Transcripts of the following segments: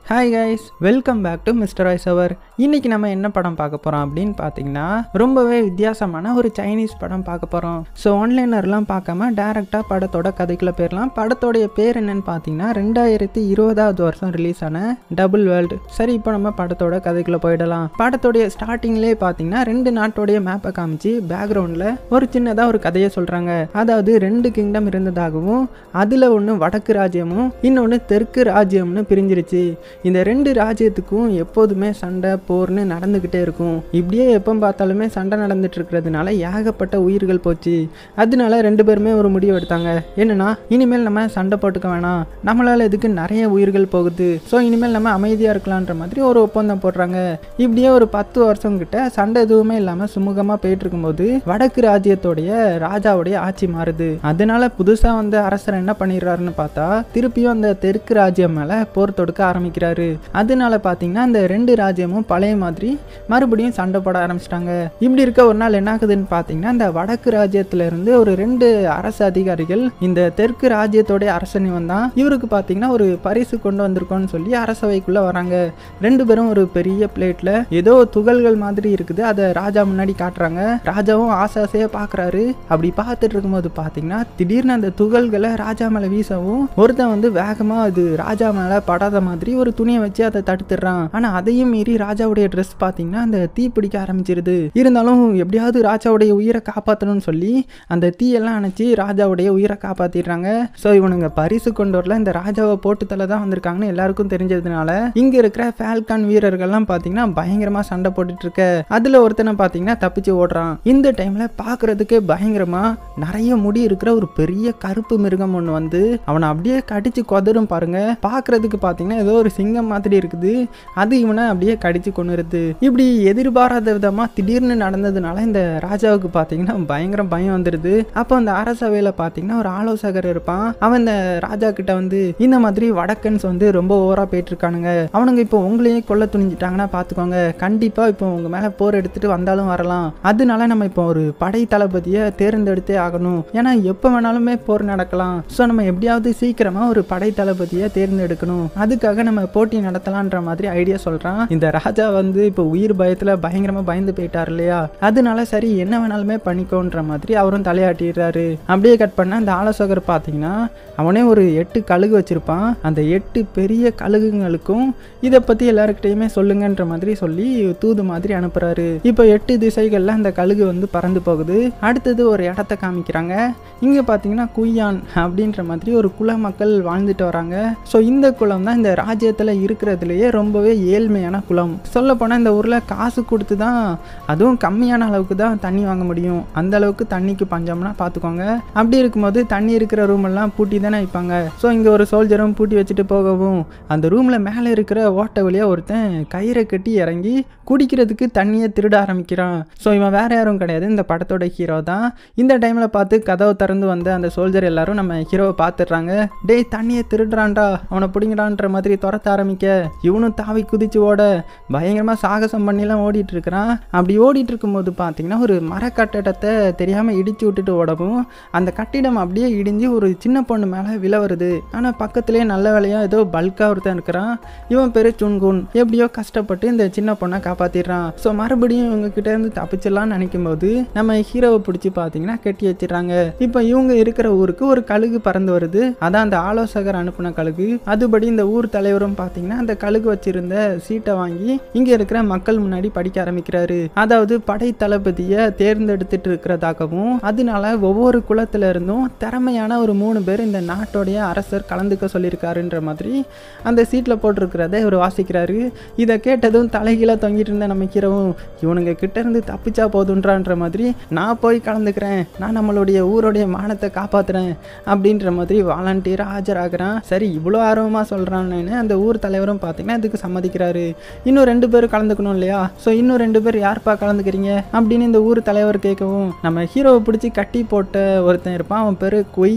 hi guys welcome back to mister ice அவர் இன்னைக்கு நம்ம என்ன படம் பார்க்க போகிறோம் அப்படின்னு பார்த்தீங்கன்னா ரொம்பவே வித்தியாசமான ஒரு சைனீஸ் படம் பார்க்க போகிறோம் ஸோ ஆன்லைனர்லாம் பார்க்காம டேரெக்டாக படத்தோட கதைக்குள்ள போயிடலாம் படத்தோடைய பேர் என்னன்னு பார்த்தீங்கன்னா ரெண்டாயிரத்தி இருபதாவது வருஷம் ரிலீஸ் ஆன டபுள் வேர்ல்டு சரி இப்போ நம்ம படத்தோட கதைக்குள்ள போயிடலாம் படத்தோடைய ஸ்டார்டிங்லேயே பார்த்தீங்கன்னா ரெண்டு நாட்டோடைய மேப்பை காமிச்சு பேக்ரவுண்டில் ஒரு சின்னதாக ஒரு கதையை சொல்கிறாங்க அதாவது ரெண்டு கிங்டம் இருந்ததாகவும் அதில் ஒன்று வடக்கு ராஜ்யமும் இன்னொன்று தெற்கு ராஜ்யம்னு பிரிஞ்சிருச்சு இந்த ரெண்டு ராஜ்யத்துக்கும் எப்போதுமே சண்டை போர்னு நடந்துக்கிட்டே இருக்கும் இப்படியே எப்போ பார்த்தாலுமே சண்டை நடந்துட்டு இருக்கிறதுனால ஏகப்பட்ட உயிர்கள் போச்சு அதனால ரெண்டு பேருமே ஒரு முடிவு எடுத்தாங்க என்னன்னா இனிமேல் நம்ம சண்டை போட்டுக்க வேணாம் நம்மளால இதுக்கு நிறைய உயிர்கள் போகுது ஸோ இனிமேல் நம்ம அமைதியாக இருக்கலான்ற மாதிரி ஒரு ஒப்பந்தம் போடுறாங்க இப்படியே ஒரு பத்து வருஷம் கிட்ட சண்டை எதுவுமே இல்லாமல் சுமூகமாக போயிட்டு இருக்கும்போது வடக்கு ராஜ்யத்தோடைய ராஜாவுடைய ஆட்சி மாறுது அதனால புதுசாக வந்த அரசர் என்ன பண்ணிடுறாருன்னு பார்த்தா திருப்பியும் அந்த தெற்கு ராஜ்யம் மேலே போர் தொடுக்க ஆரம்பிக்கிறாரு அதனால பார்த்தீங்கன்னா அந்த ரெண்டு ராஜ்யமும் பழைய மாதிரி மறுபடியும் சண்டை போட ஆரம்பிச்சிட்டாங்க இப்படி இருக்க ஒரு நாள் என்ன ஆகுதுன்னு பார்த்தீங்கன்னா இந்த வடக்கு ராஜ்யத்துல இருந்து ஒரு ரெண்டு அரசு அதிகாரிகள் இந்த தெற்கு ராஜ்யத்தோடைய அரசன் வந்தான் இவருக்கு பார்த்தீங்கன்னா ஒரு பரிசு கொண்டு வந்திருக்கோம்னு சொல்லி அரசவைக்குள்ள வராங்க ரெண்டு பேரும் ஒரு பெரிய பிளேட்ல ஏதோ துகள்கள் மாதிரி இருக்குது அதை ராஜா முன்னாடி காட்டுறாங்க ராஜாவும் ஆசை ஆசையா பார்க்கறாரு அப்படி பார்த்துட்டு இருக்கும்போது பார்த்தீங்கன்னா திடீர்னு அந்த துகள்களை ராஜா மேலே வீசவும் ஒருத்தன் வந்து வேகமா அது ராஜா மேலே படாத மாதிரி ஒரு துணியை வச்சு அதை தடுத்துடுறான் ஆனா அதையும் மீறி ராஜாவுடைய ட்ரெஸ் பார்த்தீங்கன்னா அந்த தீ பிடிக்க ஆரம்பிச்சிருது இருந்தாலும் எப்படியாவது ராஜாவுடைய உயிரை காப்பாற்றணும்னு சொல்லி அந்த தீயெல்லாம் அணைச்சி ராஜாவுடைய உயிரை காப்பாத்திடுறாங்க ஸோ இவனுங்க பரிசு கொண்டு வரல இந்த ராஜாவை போட்டு தலை தான் வந்திருக்காங்கன்னு எல்லாருக்கும் தெரிஞ்சதுனால இங்க இருக்கிற ஃபால்கான் வீரர்கள்லாம் பார்த்தீங்கன்னா பயங்கரமா சண்டை போட்டுட்டு இருக்க அதுல ஒருத்தனை பார்த்தீங்கன்னா தப்பிச்சு ஓடுறான் இந்த டைம்ல பார்க்கறதுக்கே பயங்கரமா நிறைய முடி இருக்கிற ஒரு பெரிய கருப்பு மிருகம் ஒன்று வந்து அவனை அப்படியே கடிச்சு கொதரும் பாருங்க பார்க்கறதுக்கு பார்த்தீங்கன்னா ஏதோ ஒரு சிங்கம் மாதிரி இருக்குது அது இவனை அப்படியே கடிச்சு கொண்டுருது இப்படி எதிர்பாராத விதமா திடீர்னு நடந்ததுனால இந்த ராஜாவுக்கு பார்த்தீங்கன்னா பயங்கர பயம் வந்துடுது அப்போ அந்த அரசவையில் பார்த்தீங்கன்னா ஒரு ஆலோசகர் இருப்பான் அவன் இந்த ராஜா கிட்ட வந்து இந்த மாதிரி வடக்கன்ஸ் வந்து ரொம்ப ஓவரா போயிட்டு இருக்கானுங்க அவனுங்க இப்போ உங்களையே கொல்ல துணிஞ்சிட்டாங்கன்னா பார்த்துக்கோங்க கண்டிப்பா இப்போ உங்க மேல போர் எடுத்துட்டு வந்தாலும் வரலாம் அதனால நம்ம இப்போ ஒரு படை தளபதியை தேர்ந்தெடுத்தே ஆகணும் ஏன்னா எப்போ வேணாலுமே போர் நடக்கலாம் ஸோ நம்ம எப்படியாவது சீக்கிரமா ஒரு படை தளபதியை தேர்ந்தெடுக்கணும் அதுக்காக நம்ம போட்டி நடத்தலான்ற மாதிரி ஐடியா சொல்றான் இந்த ராஜா வந்து இப்போ உயிர் பயத்துல பயங்கரமா பயந்து போயிட்டார் இல்லையா அதனால சரி என்ன வேணாலுமே பண்ணிக்கோன்ற மாதிரி அவரும் தலையாட்டிடுறாரு அப்படியே கட் பண்ண அந்த ஆலோசகர் பார்த்தீங்கன்னா அவனே ஒரு எட்டு கழுகு வச்சிருப்பான் அந்த எட்டு பெரிய கழுகுங்களுக்கும் இதை பத்தி எல்லாருக்கிட்டையுமே சொல்லுங்கன்ற மாதிரி சொல்லி தூது மாதிரி அனுப்புறாரு இப்போ எட்டு திசைகள்ல அந்த கழுகு வந்து பறந்து போகுது அடுத்தது ஒரு இடத்த காமிக்கிறாங்க இங்க பாத்தீங்கன்னா குய்யான் அப்படின்ற மாதிரி ஒரு குல மக்கள் வாழ்ந்துட்டு வராங்க ஸோ இந்த குளம் தான் இந்த ராஜ்யத்துல இருக்கிறதுலயே ரொம்பவே ஏழ்மையான குளம் சொல்ல போனா இந்த ஊர்ல காசு கொடுத்து தான் அதுவும் கம்மியான அளவுக்கு தான் தண்ணி வாங்க முடியும் அந்த அளவுக்கு தண்ணிக்கு பஞ்சம்னா பார்த்துக்கோங்க அப்படி இருக்கும்போது தண்ணி இருக்கிற ரூம் எல்லாம் பூட்டி தானே வைப்பாங்க ஸோ இங்கே ஒரு சோல்ஜரும் பூட்டி வச்சுட்டு போகவும் அந்த ரூமில் மேலே இருக்கிற ஓட்டை வழியாக ஒருத்தன் கயிறை கட்டி இறங்கி குடிக்கிறதுக்கு தண்ணியை திருட ஆரம்பிக்கிறான் ஸோ இவன் வேற யாரும் கிடையாது இந்த படத்தோட ஹீரோ தான் இந்த டைமில் பார்த்து கதவை திறந்து வந்த அந்த சோல்ஜர் எல்லாரும் நம்ம ஹீரோவை பார்த்துடுறாங்க டேய் தண்ணியை திருடுறான்டா அவனை பிடிங்கடான்ற மாதிரி துரத்த ஆரம்பிக்க இவனும் தாவி குதிச்சு ஓட பயங்கரமாக சாகசம் பண்ணிலாம் ஓடிட்டு இருக்கிறான் அப்படி ஓடிட்டு இருக்கும்போது பார்த்தீங்கன்னா ஒரு மர கட்டடத்தை தெரியாமல் இடிச்சு விட்டுட்டு ஓடவும் அந்த கட்டிடம் அப்படியே இடிஞ்சு ஒரு சின்ன பொண்ணு மேலே விழ வருது ஆனால் பக்கத்துலேயே நல்ல வேலையாக ஏதோ பல்காக ஒருத்தன் இருக்கிறான் இவன் பேர் சுன்குன் எப்படியோ கஷ்டப்பட்டு இந்த சின்ன பொண்ணை காப்பாற்றிடுறான் ஸோ மறுபடியும் இவங்க கிட்ட இருந்து தப்பிச்சிடலாம்னு நினைக்கும் போது நம்ம ஹீரோவை பிடிச்சி பார்த்தீங்கன்னா கட்டி வச்சிடுறாங்க இப்போ இவங்க இருக்கிற ஊருக்கு ஒரு கழுகு பறந்து வருது அதான் அந்த ஆலோசகர் அனுப்பின கழுகு அதுபடி இந்த ஊர் தலைவரும் பார்த்தீங்கன்னா அந்த கழுகு வச்சிருந்த சீட்டை வாங்கி இங்க இருக்கிற மக்கள் முன்னாடி படிக்க ஆரம்பிக்கிறாரு அதாவது படை தளபதியை தேர்ந்தெடுத்துட்டு இருக்கிறதாகவும் அதனால ஒவ்வொரு குலத்துல இருந்தும் திறமையான ஒரு மூணு பேர் இந்த நாட்டோடைய அரசர் கலந்துக்க சொல்லியிருக்காருன்ற மாதிரி அந்த சீட்டில் போட்டிருக்கிறத இவர் வாசிக்கிறாரு இதை கேட்டதும் தலைகீழ தொங்கிட்டு இருந்த நம்ம ஹீரோவும் இவனுங்க கிட்ட இருந்து தப்பிச்சா போதுன்றான்ற மாதிரி நான் போய் கலந்துக்கிறேன் நான் நம்மளுடைய ஊருடைய மானத்தை காப்பாத்துறேன் அப்படின்ற மாதிரி வாலண்டியராக ஆஜராகிறான் சரி இவ்வளோ ஆர்வமாக சொல்கிறான்னு அந்த ஊர் தலைவரும் பார்த்தீங்கன்னா இதுக்கு சம்மதிக்கிறாரு இன்னும் ரெண்டு பேரும் கலந்துக்கணும் இல்லையா ஸோ இன்னும் ரெண்டு பேர் யார்ப்பா கலந்துக்கிறீங்க அப்படின்னு இந்த ஊர் தலைவர் கேட்கவும் நம்ம ஹீரோவை பிடிச்சி கட்டி போட்ட ஒருத்தன் இருப்பான் அவன் பேர் கொய்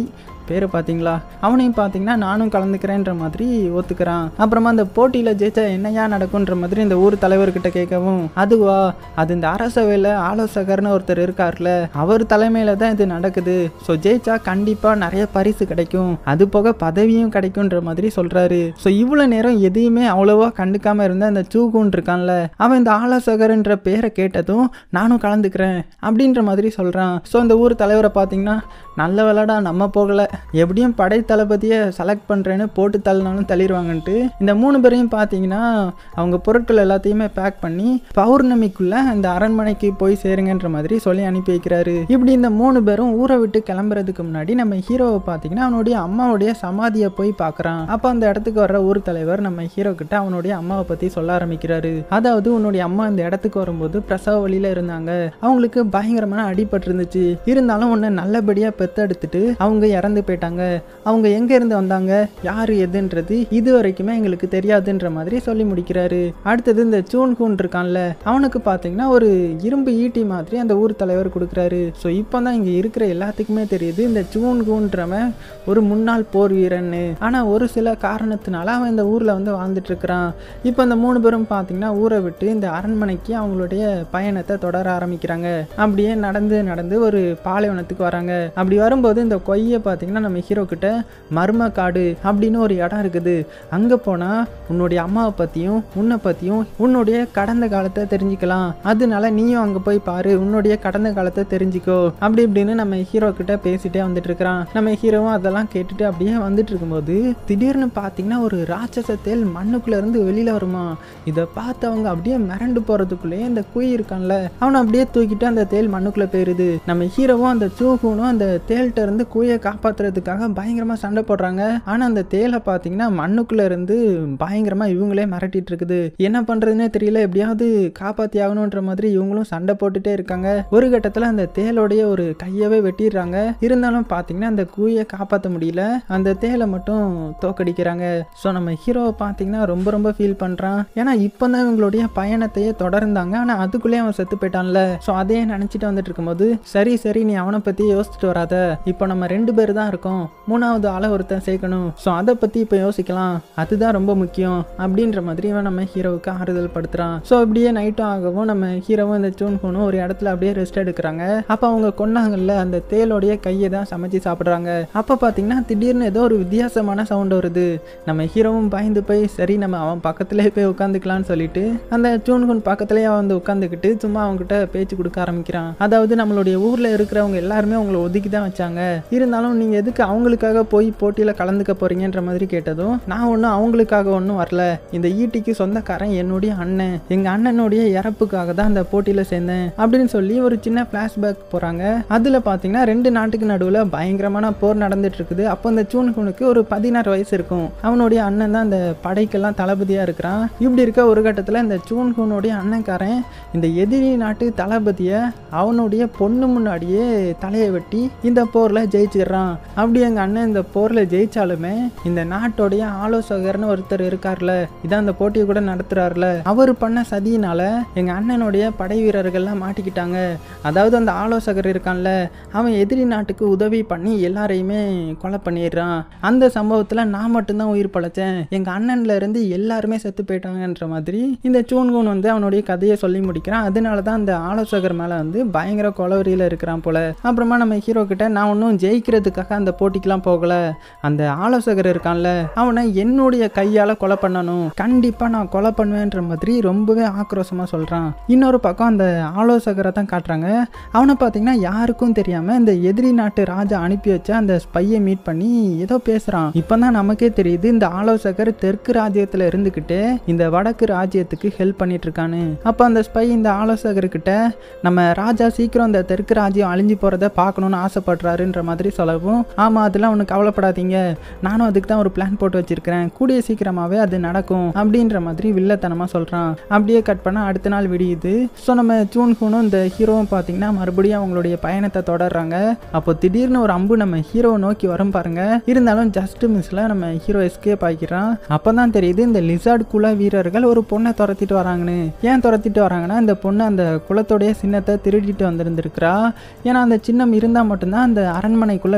பேரை பார்த்தீங்களா அவனையும் பார்த்தீங்கன்னா நானும் கலந்துக்கிறேன்ற மாதிரி ஒத்துக்கிறான் அப்புறமா அந்த போட்டியில் ஜெயிச்சா என்னையா நடக்குன்ற மாதிரி இந்த ஊர் தலைவர்கிட்ட கேட்கவும் அதுவா அது இந்த அரசவையில் ஆலோசகர்னு ஒருத்தர் இருக்கார்ல அவர் தலைமையில தான் இது நடக்குது ஸோ ஜெயிச்சா கண்டிப்பாக நிறைய பரிசு கிடைக்கும் அது போக பதவியும் கிடைக்குன்ற மாதிரி சொல்றாரு ஸோ இவ்வளோ நேரம் எதையுமே அவ்வளோவா கண்டுக்காம இருந்த அந்த சூகுன் இருக்கான்ல அவன் இந்த ஆலோசகர்ன்ற பேரை கேட்டதும் நானும் கலந்துக்கிறேன் அப்படின்ற மாதிரி சொல்கிறான் ஸோ அந்த ஊர் தலைவரை பார்த்தீங்கன்னா நல்ல விளாடா நம்ம போகலை எப்படியும் படை தளபதியை செலக்ட் பண்ணுறேன்னு போட்டு தள்ளினாலும் தள்ளிடுவாங்கன்ட்டு இந்த மூணு பேரையும் பார்த்தீங்கன்னா அவங்க பொருட்கள் எல்லாத்தையுமே பேக் பண்ணி பௌர்ணமிக்குள்ளே அந்த அரண்மனைக்கு போய் சேருங்கன்ற மாதிரி சொல்லி அனுப்பி வைக்கிறாரு இப்படி இந்த மூணு பேரும் ஊரை விட்டு கிளம்புறதுக்கு முன்னாடி நம்ம ஹீரோவை பார்த்தீங்கன்னா அவனுடைய அம்மாவுடைய சமாதியை போய் பார்க்குறான் அப்போ அந்த இடத்துக்கு வர்ற ஊர் தலைவர் நம்ம ஹீரோ கிட்ட அவனுடைய அம்மாவை பற்றி சொல்ல ஆரம்பிக்கிறாரு அதாவது உன்னுடைய அம்மா இந்த இடத்துக்கு வரும்போது பிரசவ வழியில் இருந்தாங்க அவங்களுக்கு பயங்கரமான அடிபட்டு இருந்துச்சு இருந்தாலும் உன்னை நல்லபடியாக பெத்தெடுத்துட்டு அவங்க இறந்து போயிட்டாங்க அவங்க எங்க இருந்து வந்தாங்க யாரு எதுன்றது இது வரைக்குமே எங்களுக்கு தெரியாதுன்ற மாதிரி சொல்லி முடிக்கிறாரு அடுத்தது இந்த சூன் கூன் இருக்கான்ல அவனுக்கு பார்த்தீங்கன்னா ஒரு இரும்பு ஈட்டி மாதிரி அந்த ஊர் தலைவர் கொடுக்குறாரு ஸோ இப்போ தான் இங்கே இருக்கிற எல்லாத்துக்குமே தெரியுது இந்த சூன் கூன்றவன் ஒரு முன்னாள் போர் வீரன்னு ஆனால் ஒரு சில காரணத்தினால அவன் இந்த ஊரில் வந்து வாழ்ந்துட்டு இருக்கிறான் இப்போ இந்த மூணு பேரும் பார்த்தீங்கன்னா ஊரை விட்டு இந்த அரண்மனைக்கு அவங்களுடைய பயணத்தை தொடர ஆரம்பிக்கிறாங்க அப்படியே நடந்து நடந்து ஒரு பாலைவனத்துக்கு வராங்க அப்படி வரும்போது இந்த கொய்யை பார்த்தீங்கன்னா நம்ம ஹீரோ கிட்ட மர்ம காடு அப்படின்னு ஒரு இடம் இருக்குது அங்கே போனால் உன்னுடைய அம்மாவை பற்றியும் உன்னை பற்றியும் உன்னுடைய கடந்த காலத்தை தெரிஞ்சுக்கலாம் அதனால நீயும் அங்கே போய் பாரு உன்னுடைய கடந்த காலத்தை தெரிஞ்சுக்கோ அப்படி இப்படின்னு நம்ம ஹீரோ கிட்ட பேசிட்டே வந்துட்டு இருக்கிறான் நம்ம ஹீரோவும் அதெல்லாம் கேட்டுட்டு அப்படியே வந்துட்டு இருக்கும்போது திடீர்னு பார்த்தீங்கன்னா ஒரு ராட்சச தேல் மண்ணுக்குள்ள இருந்து வெளியில வருமா இதை பார்த்து அவங்க அப்படியே மிரண்டு போறதுக்குள்ளேயே அந்த குய் இருக்கான்ல அவனை அப்படியே தூக்கிட்டு அந்த தேல் மண்ணுக்குள்ள போயிருது நம்ம ஹீரோவும் அந்த சூகூனும் அந்த தேல்கிட்ட இருந்து குயை காப்பாத்துறதுக்காக பயங்கரமா சண்டை போடுறாங்க ஆனா அந்த தேலை பார்த்தீங்கன்னா மண்ணுக்குள்ள இருந்து பயங்கரமா இவங்களே மிரட்டிட்டு இருக்குது என்ன பண்றதுன்னே தெரியல எப்படியாவது காப்பாத்தி ஆகணுன்ற மாதிரி இவங்களும் சண்டை போட்டுட்டே இருக்காங்க ஒரு கட்டத்துல அந்த தேலோடைய ஒரு கையவே வெட்டிடுறாங்க இருந்தாலும் பார்த்தீங்கன்னா அந்த கூயை காப்பாற்ற முடியல அந்த தேலை மட்டும் தோக்கடிக்கிறாங்க ஸோ நம்ம ஹீரோவை பார்த்தீங்கன்னா ரொம்ப ரொம்ப ஃபீல் பண்ணுறான் ஏன்னா இப்போ தான் இவங்களுடைய பயணத்தையே தொடர்ந்தாங்க ஆனால் அதுக்குள்ளேயே அவன் செத்து போயிட்டான்ல ஸோ அதையே நினச்சிட்டு வந்துட்டு இருக்கும்போது சரி சரி நீ அவனை பற்றி யோசிச்சுட்டு வராத இப்போ நம்ம ரெண்டு பேர் தான் இருக்கோம் மூணாவது ஆளை ஒருத்தன் சேர்க்கணும் ஸோ அதை பற்றி இப்போ யோசிக்கலாம் அதுதான் ரொம்ப முக்கியம் அப்படின்ற மாதிரி இவன் நம்ம ஹீரோவுக்கு ஆறுதல் படுத்துறான் ஸோ அப்படியே நைட்டும் ஆகவும் நம்ம ஹீரோவும் இந்த சூன் ஃபோனும் ஒரு இடத்துல அப்படியே ரெஸ்ட் எடுக்கிறாங்க அப்போ அவங்க கொண்டாங்கல்ல அந்த தேலோடைய கையை தான் சமைச்சு சாப்பிட்றாங்க அப்போ பார்த்தீங்கன்னா திடீர்னு ஏதோ ஒரு வித்தியாசமான சவுண்ட் வருது நம்ம ஹீரோவும் பயந்து போய் சரி நம்ம அவன் பக்கத்துலேயே போய் உட்காந்துக்கலாம்னு சொல்லிட்டு அந்த சூன்குன் பக்கத்துலேயே அவன் வந்து உட்காந்துக்கிட்டு சும்மா அவங்ககிட்ட பேச்சு கொடுக்க ஆரம்பிக்கிறான் அதாவது நம்மளுடைய ஊரில் இருக்கிறவங்க எல்லாருமே அவங்கள ஒதுக்கி தான் வச்சாங்க இருந்தாலும் நீங்கள் எதுக்கு அவங்களுக்காக போய் போட்டியில் கலந்துக்க போறீங்கன்ற மாதிரி கேட்டதும் நான் ஒன்றும் அவங்களுக்காக ஒன்றும் வரல இந்த ஈட்டிக்கு சொந்தக்காரன் என்னுடைய அண்ணன் எங்கள் அண்ணனுடைய இறப்புக்காக தான் அந்த போட்டியில் சேர்ந்தேன் அப்படின்னு சொல்லி ஒரு சின்ன ஃப்ளாஷ்பேக் போகிறாங்க அதில் பார்த்தீங்கன்னா ரெண்டு நாட்டுக்கு நடுவில் பயங்கரமான போர் நடந்துட்டு இருக்குது அப்போ அந்த சூன்குனுக்கு ஒரு பதினாறு வயசு இருக்கும் அவனுடைய அண்ணன் தான் அந்த படைக்கெல்லாம் தளபதியாக இருக்கிறான் இப்படி இருக்க ஒரு கட்டத்தில் இந்த சூன்குனுடைய அண்ணன்காரன் இந்த எதிரி நாட்டு தளபதியை அவனுடைய பொண்ணு முன்னாடியே தலையை வெட்டி இந்த போரில் ஜெயிச்சிடுறான் அப்படி எங்கள் அண்ணன் இந்த போரில் ஜெயிச்சாலுமே இந்த நாட்டோடைய ஆலோசகர்னு ஒருத்தர் இருக்கார்ல இதான் அந்த போட்டியை கூட நடத்துறாருல அவர் பண்ண சதியினால எங்கள் அண்ணனுடைய படை வீரர்கள்லாம் மாட்டிக்கிட்டாங்க அதாவது அந்த ஆலோசகர் இருக்கான்ல அவன் எதிரி நாட்டுக்கு உதவி பண்ணி எல்லாரையுமே கொலை பண்ணிடுறான் அந்த சம்பவத்தில் நான் மட்டும்தான் உயிர் பழைச்சேன் எங்கள் அண்ணன்ல இருந்து எல்லாருமே செத்து போயிட்டாங்கன்ற மாதிரி இந்த சூன்கூன் வந்து அவனுடைய கதையை சொல்லி முடிக்கிறான் அதனால தான் அந்த ஆலோசகர் மேலே வந்து பயங்கர கொலவரியில் இருக்கிறான் போல அப்புறமா நம்ம ஹீரோ கிட்ட நான் ஒன்றும் ஜெயிக்கிறதுக்காக அந்த போட்டிக்கெலாம் போகல அந்த ஆலோசகர் இருக்கான்ல அவனை என்னுடைய கையால் கொலை பண்ணணும் கண்டிப்பாக நான் கொலை பண்ணுவேன்ற மாதிரி ரொம்பவே ஆக்ரோஷமாக சொல்கிறான் இன்னொரு பக்கம் அந்த ஆலோசகரை தான் காட்டுறாங்க அவனை பார்த்தீங்கன்னா யாருக்கும் தெரியாமல் இந்த எதிரி நாட்டு ராஜா அனுப்பி வச்ச அந்த ஸ்பையை மீட் பண்ணி ஏதோ பேசுகிறான் இப்போ தான் நமக்கே தெரியுது இந்த ஆலோசகர் தெற்கு ராஜ்யத்தில் இருந்துக்கிட்டு இந்த வடக்கு ராஜ்யத்துக்கு ஹெல்ப் பண்ணிட்டு இருக்கான்னு அப்போ அந்த ஸ்பை இந்த ஆலோசகர்கிட்ட நம்ம ராஜா சீக்கிரம் இந்த தெற்கு ராஜ்யம் அழிஞ்சு போகிறத பார்க்கணுன்னு ஆசைப்படுறாருன்ற மாதிரி சொல்லவும் ஆமாம் அதெல்லாம் ஒன்றும் கவலைப்படாதீங்க நானும் அதுக்கு தான் ஒரு பிளான் போட்டு வச்சிருக்கிறேன் கூடிய சீக்கிரமாகவே அது நடக்கும் அப்படின்ற மாதிரி வில்லத்தனமாக சொல்கிறான் அப்படியே கட் பண்ண அடுத்த நாள் விடியுது ஸோ நம்ம சூன் ஹூனும் இந்த ஹீரோவும் பார்த்தீங்கன்னா மறுபடியும் அவங்களுடைய பயணத்தை தொடர்றாங்க அப்போ திடீர்னு ஒரு அம்பு நம்ம ஹீரோவை நோக்கி வரும் பாருங்க இருந்தாலும் ஜஸ்ட் மிஸ்ல நம்ம ஹீரோ எஸ்கேப் ஆகிக்கிறான் அப்போ தான் தெரியுது இந்த லிசார்ட் குல வீரர்கள் ஒரு பொண்ணை துரத்திட்டு வராங்கன்னு ஏன் துரத்திட்டு வராங்கன்னா இந்த பொண்ணு அந்த குலத்தோடைய சின்னத்தை திருடிட்டு வந்திருந்திருக்கிறா ஏன்னா அந்த சின்னம் இருந்தால் மட்டும்தான் அந்த அரண்மனைக்குள்ளே விடுவாங்க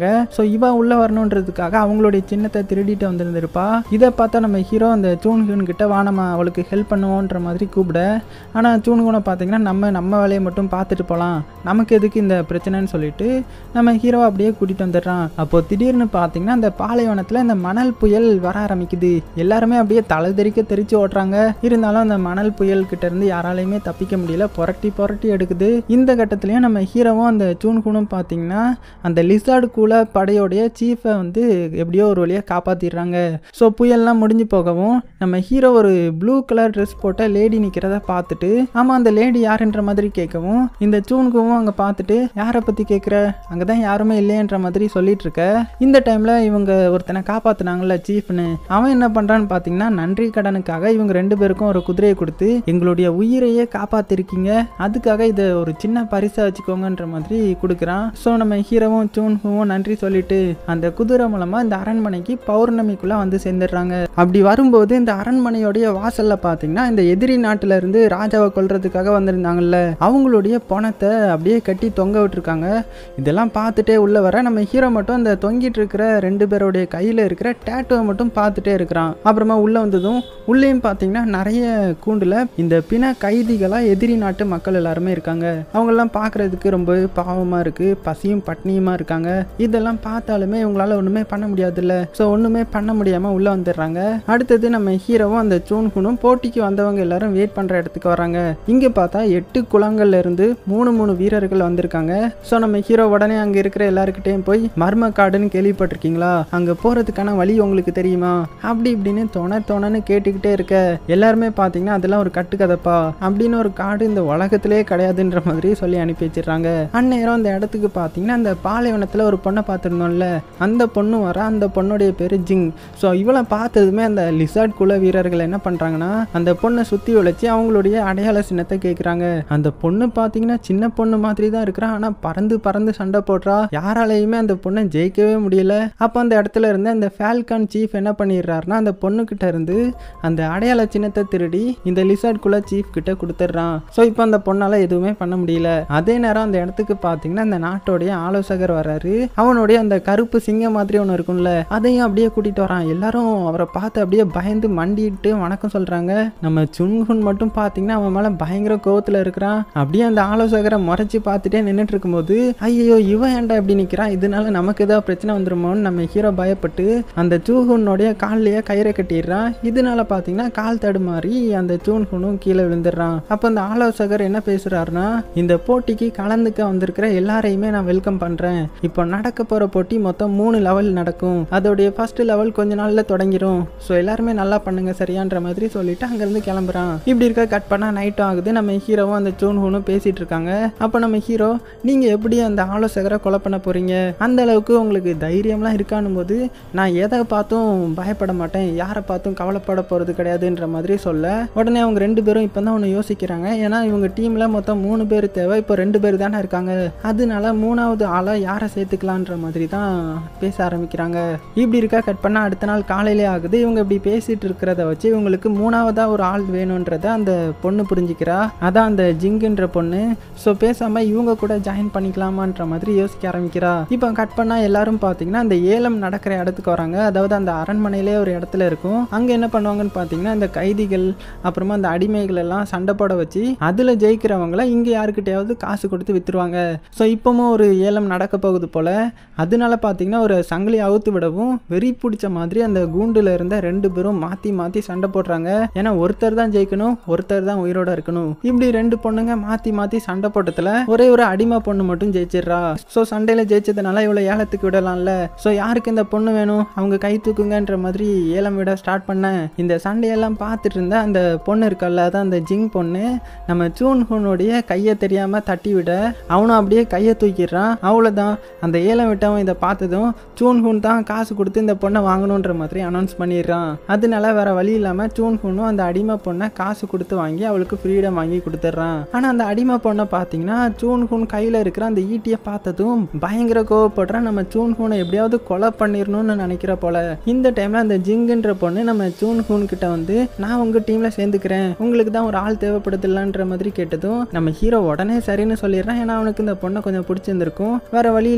இருப்பாங்க ஸோ இவ உள்ள வரணுன்றதுக்காக அவங்களுடைய சின்னத்தை திருடிட்டு வந்திருந்திருப்பா இதை பார்த்தா நம்ம ஹீரோ அந்த சூன்குன் கிட்ட வா நம்ம அவளுக்கு ஹெல்ப் பண்ணுவோன்ற மாதிரி கூப்பிட ஆனால் சூன்குனை பார்த்தீங்கன்னா நம்ம நம்ம வேலையை மட்டும் பார்த்துட்டு போகலாம் நமக்கு எதுக்கு இந்த பிரச்சனைன்னு சொல்லிட்டு நம்ம ஹீரோ அப்படியே கூட்டிகிட்டு வந்துடுறான் அப்போ திடீர்னு பார்த்தீங்கன்னா அந்த பாலைவனத்தில் இந்த மணல் புயல் வர ஆரம்பிக்குது எல்லாருமே அப்படியே தலை தெறிக்க தெரிச்சு ஓட்டுறாங்க இருந்தாலும் அந்த மணல் புயல் கிட்ட இருந்து யாராலையுமே தப்பிக்க முடியல புரட்டி புரட்டி எடுக்குது இந்த கட்டத்துலயும் நம்ம ஹீரோவும் அந்த சூன்குனும் பார்த்தீங்கன்னா அந்த லிசார்டு கூல படையோடைய சீஃபை வந்து எப்படியோ ஒரு வழியாக காப்பாற்றிடுறாங்க ஸோ புயல்லாம் முடிஞ்சு போகவும் நம்ம ஹீரோ ஒரு ப்ளூ கலர் ட்ரெஸ் போட்ட லேடி நிற்கிறத பார்த்துட்டு ஆமாம் அந்த லேடி யாருன்ற மாதிரி கேட்கவும் இந்த சூன்குவும் அங்கே பார்த்துட்டு யாரை பற்றி கேட்குற அங்கே தான் யாருமே இல்லையன்ற மாதிரி சொல்லிட்டு இருக்க இந்த டைமில் இவங்க ஒருத்தனை காப்பாற்றினாங்கல்ல சீஃப்னு அவன் என்ன பண்ணுறான்னு பார்த்தீங்கன்னா நன்றி கடனுக்காக இவங்க ரெண்டு பேருக்கும் ஒரு குதிரையை கொடுத்து எங்களுடைய உயிரையே காப்பாற்றிருக்கீங்க அதுக்காக இதை ஒரு சின்ன பரிசா வச்சுக்கோங்கன்ற மாதிரி கொடுக்குறான் ஸோ நம்ம ஹீரோவும் சூன்ஹுவும் நன்றி சொல்லிட்டு அந்த குதிரை மூலமாக இந்த அரண்மனைக்கு பௌர்ணமிக்குள்ளே வந்து சேர்ந்துடுறாங்க அப்படி வரும்போது இந்த அரண்மனையோடைய வாசல்ல பார்த்தீங்கன்னா இந்த எதிரி நாட்டுல இருந்து ராஜாவை கொல்றதுக்காக வந்திருந்தாங்கல்ல அவங்களுடைய பணத்தை அப்படியே கட்டி தொங்க விட்டுருக்காங்க இதெல்லாம் பார்த்துட்டே உள்ள வர நம்ம ஹீரோ மட்டும் அந்த தொங்கிட்டு இருக்கிற ரெண்டு பேருடைய கையில் இருக்கிற டேட்டுவை மட்டும் பார்த்துட்டே இருக்கிறான் அப்புறமா உள்ள வந்ததும் உள்ளேயும் பார்த்தீங்கன்னா நிறைய கூண்டுல இந்த பிண கைதிகளாக எதிரி நாட்டு மக்கள் எல்லாருமே இருக்காங்க அவங்கெல்லாம் பார்க்கறதுக்கு ரொம்ப பாவமாக இருக்கு பசியும் பட்னியுமா இருக்காங்க இதெல்லாம் பார்த்தாலுமே இவங்களால ஒன்றுமே பண்ண முடியாதுல்ல ஸோ ஒன்றுமே பண்ண முடியாமல் உள்ளே வந்துடுறாங்க அடுத்தது நம்ம ஹீரோவும் அந்த சூன்குனும் போட்டிக்கு வந்தவங்க எல்லாரும் வெயிட் பண்ணுற இடத்துக்கு வராங்க இங்கே பார்த்தா எட்டு குளங்கள்ல இருந்து மூணு மூணு வீரர்கள் வந்திருக்காங்க ஸோ நம்ம ஹீரோ உடனே அங்கே இருக்கிற எல்லாருக்கிட்டையும் போய் மர்ம காடுன்னு கேள்விப்பட்டிருக்கீங்களா அங்கே போகிறதுக்கான வழி உங்களுக்கு தெரியுமா அப்படி இப்படின்னு தொண தொணன்னு கேட்டுக்கிட்டே இருக்க எல்லாருமே பார்த்தீங்கன்னா அதெல்லாம் ஒரு கட்டுக்கதைப்பா அப்படின்னு ஒரு காடு இந்த உலகத்திலே கிடையாதுன்ற மாதிரி சொல்லி அனுப்பி வச்சிடுறாங்க அந்நேரம் அந்த இடத்துக்கு பார்த்தீங்கன்னா அந்த பாலைவனத்தில் ஒரு பொண்ணை பார்த்துருந்தோம்ல அந்த பொண்ணு வர அந்த பொண்ணுடைய பேர் ஜிங் ஸோ இவளை பார்த்ததுமே அந்த லிசார்ட் குல வீரர்கள் என்ன பண்ணுறாங்கன்னா அந்த பொண்ணை சுற்றி வளைச்சு அவங்களுடைய அடையாள சின்னத்தை கேட்குறாங்க அந்த பொண்ணு பார்த்தீங்கன்னா சின்ன பொண்ணு மாதிரி தான் இருக்கிறா ஆனால் பறந்து பறந்து சண்டை போடுறா யாராலையுமே அந்த பொண்ணை ஜெயிக்கவே முடியல அப்போ அந்த இடத்துல இருந்து அந்த ஃபால்கான் சீஃப் என்ன பண்ணிடுறாருன்னா அந்த பொண்ணுக்கிட்ட இருந்து அந்த அடையாள சின்னத்தை திருடி இந்த லிசார்ட் குல சீஃப் கிட்ட கொடுத்துட்றான் ஸோ இப்போ அந்த பொண்ணால் எதுவுமே பண்ண முடியல அதே நேரம் அந்த இடத்துக்கு பார்த்தீங்கன்னா அந்த நாட்டோடைய ஆலோசகர் வராரு அவனுடைய அந்த கருப்பு சிங்கம் மாதிரி ஒன்று இருக்கும்ல அதையும் அப்படியே கூட்டிட்டு வரான் எல்லாரும் அவரை பார்த்து அப்படியே பயந்து மண்டிட்டு வணக்கம் சொல்றாங்க நம்ம சுன்குன் மட்டும் பார்த்தீங்கன்னா அவன் மேலே பயங்கர கோவத்தில் இருக்கிறான் அப்படியே அந்த ஆலோசகரை முறைச்சி பார்த்துட்டே நின்றுட்டு இருக்கும்போது ஐயோ இவன் ஏன்டா இப்படி நிற்கிறான் இதனால நமக்கு ஏதாவது பிரச்சனை வந்துருமோன்னு நம்ம ஹீரோ பயப்பட்டு அந்த சூஹுனுடைய கால்லையே கயிறை கட்டிடுறான் இதனால பார்த்தீங்கன்னா கால் தடுமாறி அந்த சூன்ஹுனும் கீழே விழுந்துடுறான் அப்போ அந்த ஆலோசகர் என்ன பேசுறாருன்னா இந்த போட்டிக்கு கலந்துக்க வந்திருக்கிற எல்லாரையுமே நான் வெல்கம் பண்றேன் இப்போ நடக்க போற போட்டி மொத்தம் மூணு லெவல் நடக்கும் அதோடைய ஃபர்ஸ்ட் லெவல் கொஞ்ச நாள்ல தொடங்கிரும் ஸோ எல்லாருமே நல்லா பண்ணுங்க சரியான்ற மாதிரி சொல்லிட்டு அங்கிருந்து கிளம்புறான் இப்படி இருக்க கட் பண்ணா நைட்டும் ஆகுது நம்ம ஹீரோவும் அந்த சூன்ஹூனும் பேசிட்டு இருக்காங்க அப்போ நம்ம ஹீரோ நீங்க எப்படி அந்த ஆலோசகரை கொலை பண்ண போறீங்க அந்த அளவுக்கு உங்களுக்கு தைரியம்லாம் இருக்கானும் போது நான் எதை பார்த்தும் பயப்பட மாட்டேன் யாரை பார்த்தும் கவலைப்பட போறது கிடையாதுன்ற மாதிரி சொல்ல உடனே அவங்க ரெண்டு பேரும் இப்போ தான் ஒன்று யோசிக்கிறாங்க ஏன்னா இவங்க டீம்ல மொத்தம் மூணு பேர் தேவை இப்போ ரெண்டு பேர் தானே இருக்காங்க அதனால மூணாவது ஆளை யாரை சேர்த்துக்கலான்ற மாதிரி தான் பேச ஆரம்பிக்கிறாங்க இப்படி இருக்கா கட் பண்ணால் அடுத்த நாள் காலையிலே ஆகுது இவங்க இப்படி பேசிட்டு இருக்கிறத வச்சு இவங்களுக்கு மூணாவதா ஒரு ஆள் வேணுன்றத அந்த பொண்ணு புரிஞ்சுக்கிறா அதான் அந்த ஜிங்குன்ற பொண்ணு ஸோ பேசாம இவங்க கூட ஜாயின் பண்ணிக்கலாமான்ற மாதிரி யோசிக்க ஆரம்பிக்கிறா இப்போ கட் பண்ணா எல்லாரும் பார்த்தீங்கன்னா அந்த ஏலம் நடக்கிற இடத்துக்கு வராங்க அதாவது அந்த அரண்மனையிலே ஒரு இடத்துல இருக்கும் அங்கே என்ன பண்ணுவாங்கன்னு பார்த்தீங்கன்னா இந்த கைதிகள் அப்புறமா அந்த அடிமைகள் எல்லாம் சண்டை போட வச்சு அதில் ஜெயிக்கிறவங்கள இங்கே யாருக்கிட்டையாவது காசு கொடுத்து வித்துருவாங்க ஸோ இப்போவும் ஒரு ஏலம் நடக்க போகுது போல அதனால பார்த்தீங்கன்னா ஒரு சங்கிலி அவுத்து விடவும் வெறி பிடிச்ச மாதிரி அந்த கூண்டுல இருந்த ரெண்டு பேரும் மாற்றி மாற்றி சண்டை போடுறாங்க ஏன்னா ஒருத்தர் தான் ஜெயிக்கணும் ஒருத்தர் தான் உயிரோட இருக்கணும் இப்படி ரெண்டு பொண்ணுங்க மாற்றி மாற்றி சண்டை போட்டதுல ஒரே ஒரு அடிமை பொண்ணு மட்டும் ஜெயிச்சிடுறா ஸோ சண்டையில் ஜெயிச்சதுனால இவ்வளோ ஏலத்துக்கு விடலாம்ல ஸோ யாருக்கு இந்த பொண்ணு வேணும் அவங்க கை தூக்குங்கன்ற மாதிரி ஏலம் விட ஸ்டார்ட் பண்ண இந்த சண்டையெல்லாம் பார்த்துட்டு இருந்த அந்த பொண்ணு இருக்கல்ல அதான் அந்த ஜிங் பொண்ணு நம்ம சூன் ஹூனுடைய கையை தெரியாமல் தட்டி விட அவனும் அப்படியே கையை தூக்கிடுறான் அவ்வளோதான் அந்த ஏலம் விட்டவன் இதை பார்த்ததும் சூன் ஹூன் தான் காசு கொடுத்து இந்த பொண்ணை வாங்கணுன்ற மாதிரி அனௌன்ஸ் பண்ணிடுறான் அதனால வேற வழி இல்லாமல் சூன் ஹூனும் அந்த அடிமை பொண்ணை காசு கொடுத்து வாங்கி அவளுக்கு ஃப்ரீடம் வாங்கி கொடுத்துட்றான் ஆனால் அந்த அடிமை பொண்ணை பார்த்தீங்கன்னா சூன் ஹூன் கையில் இருக்கிற அந்த ஈட்டியை பார்த்ததும் பயங்கர கோவப்படுறான் நம்ம சூன் ஹூனை எப்படியாவது கொலை பண்ணிடணும்னு நினைக்கிற போல இந்த டைம்ல அந்த ஜிங்குன்ற பொண்ணு நம்ம சூன் ஹூன் கிட்ட வந்து நான் உங்க டீம்ல சேர்ந்துக்கிறேன் உங்களுக்கு தான் ஒரு ஆள் தேவைப்படுதில்லன்ற மாதிரி கேட்டதும் நம்ம ஹீரோ உடனே சரின்னு சொல்லிடுறான் ஏன்னா அவனுக்கு இந்த பொண்ணை கொஞ்சம் பிடிச்சிருந்திருக்கும் வேற வழி இல்லாம இந்த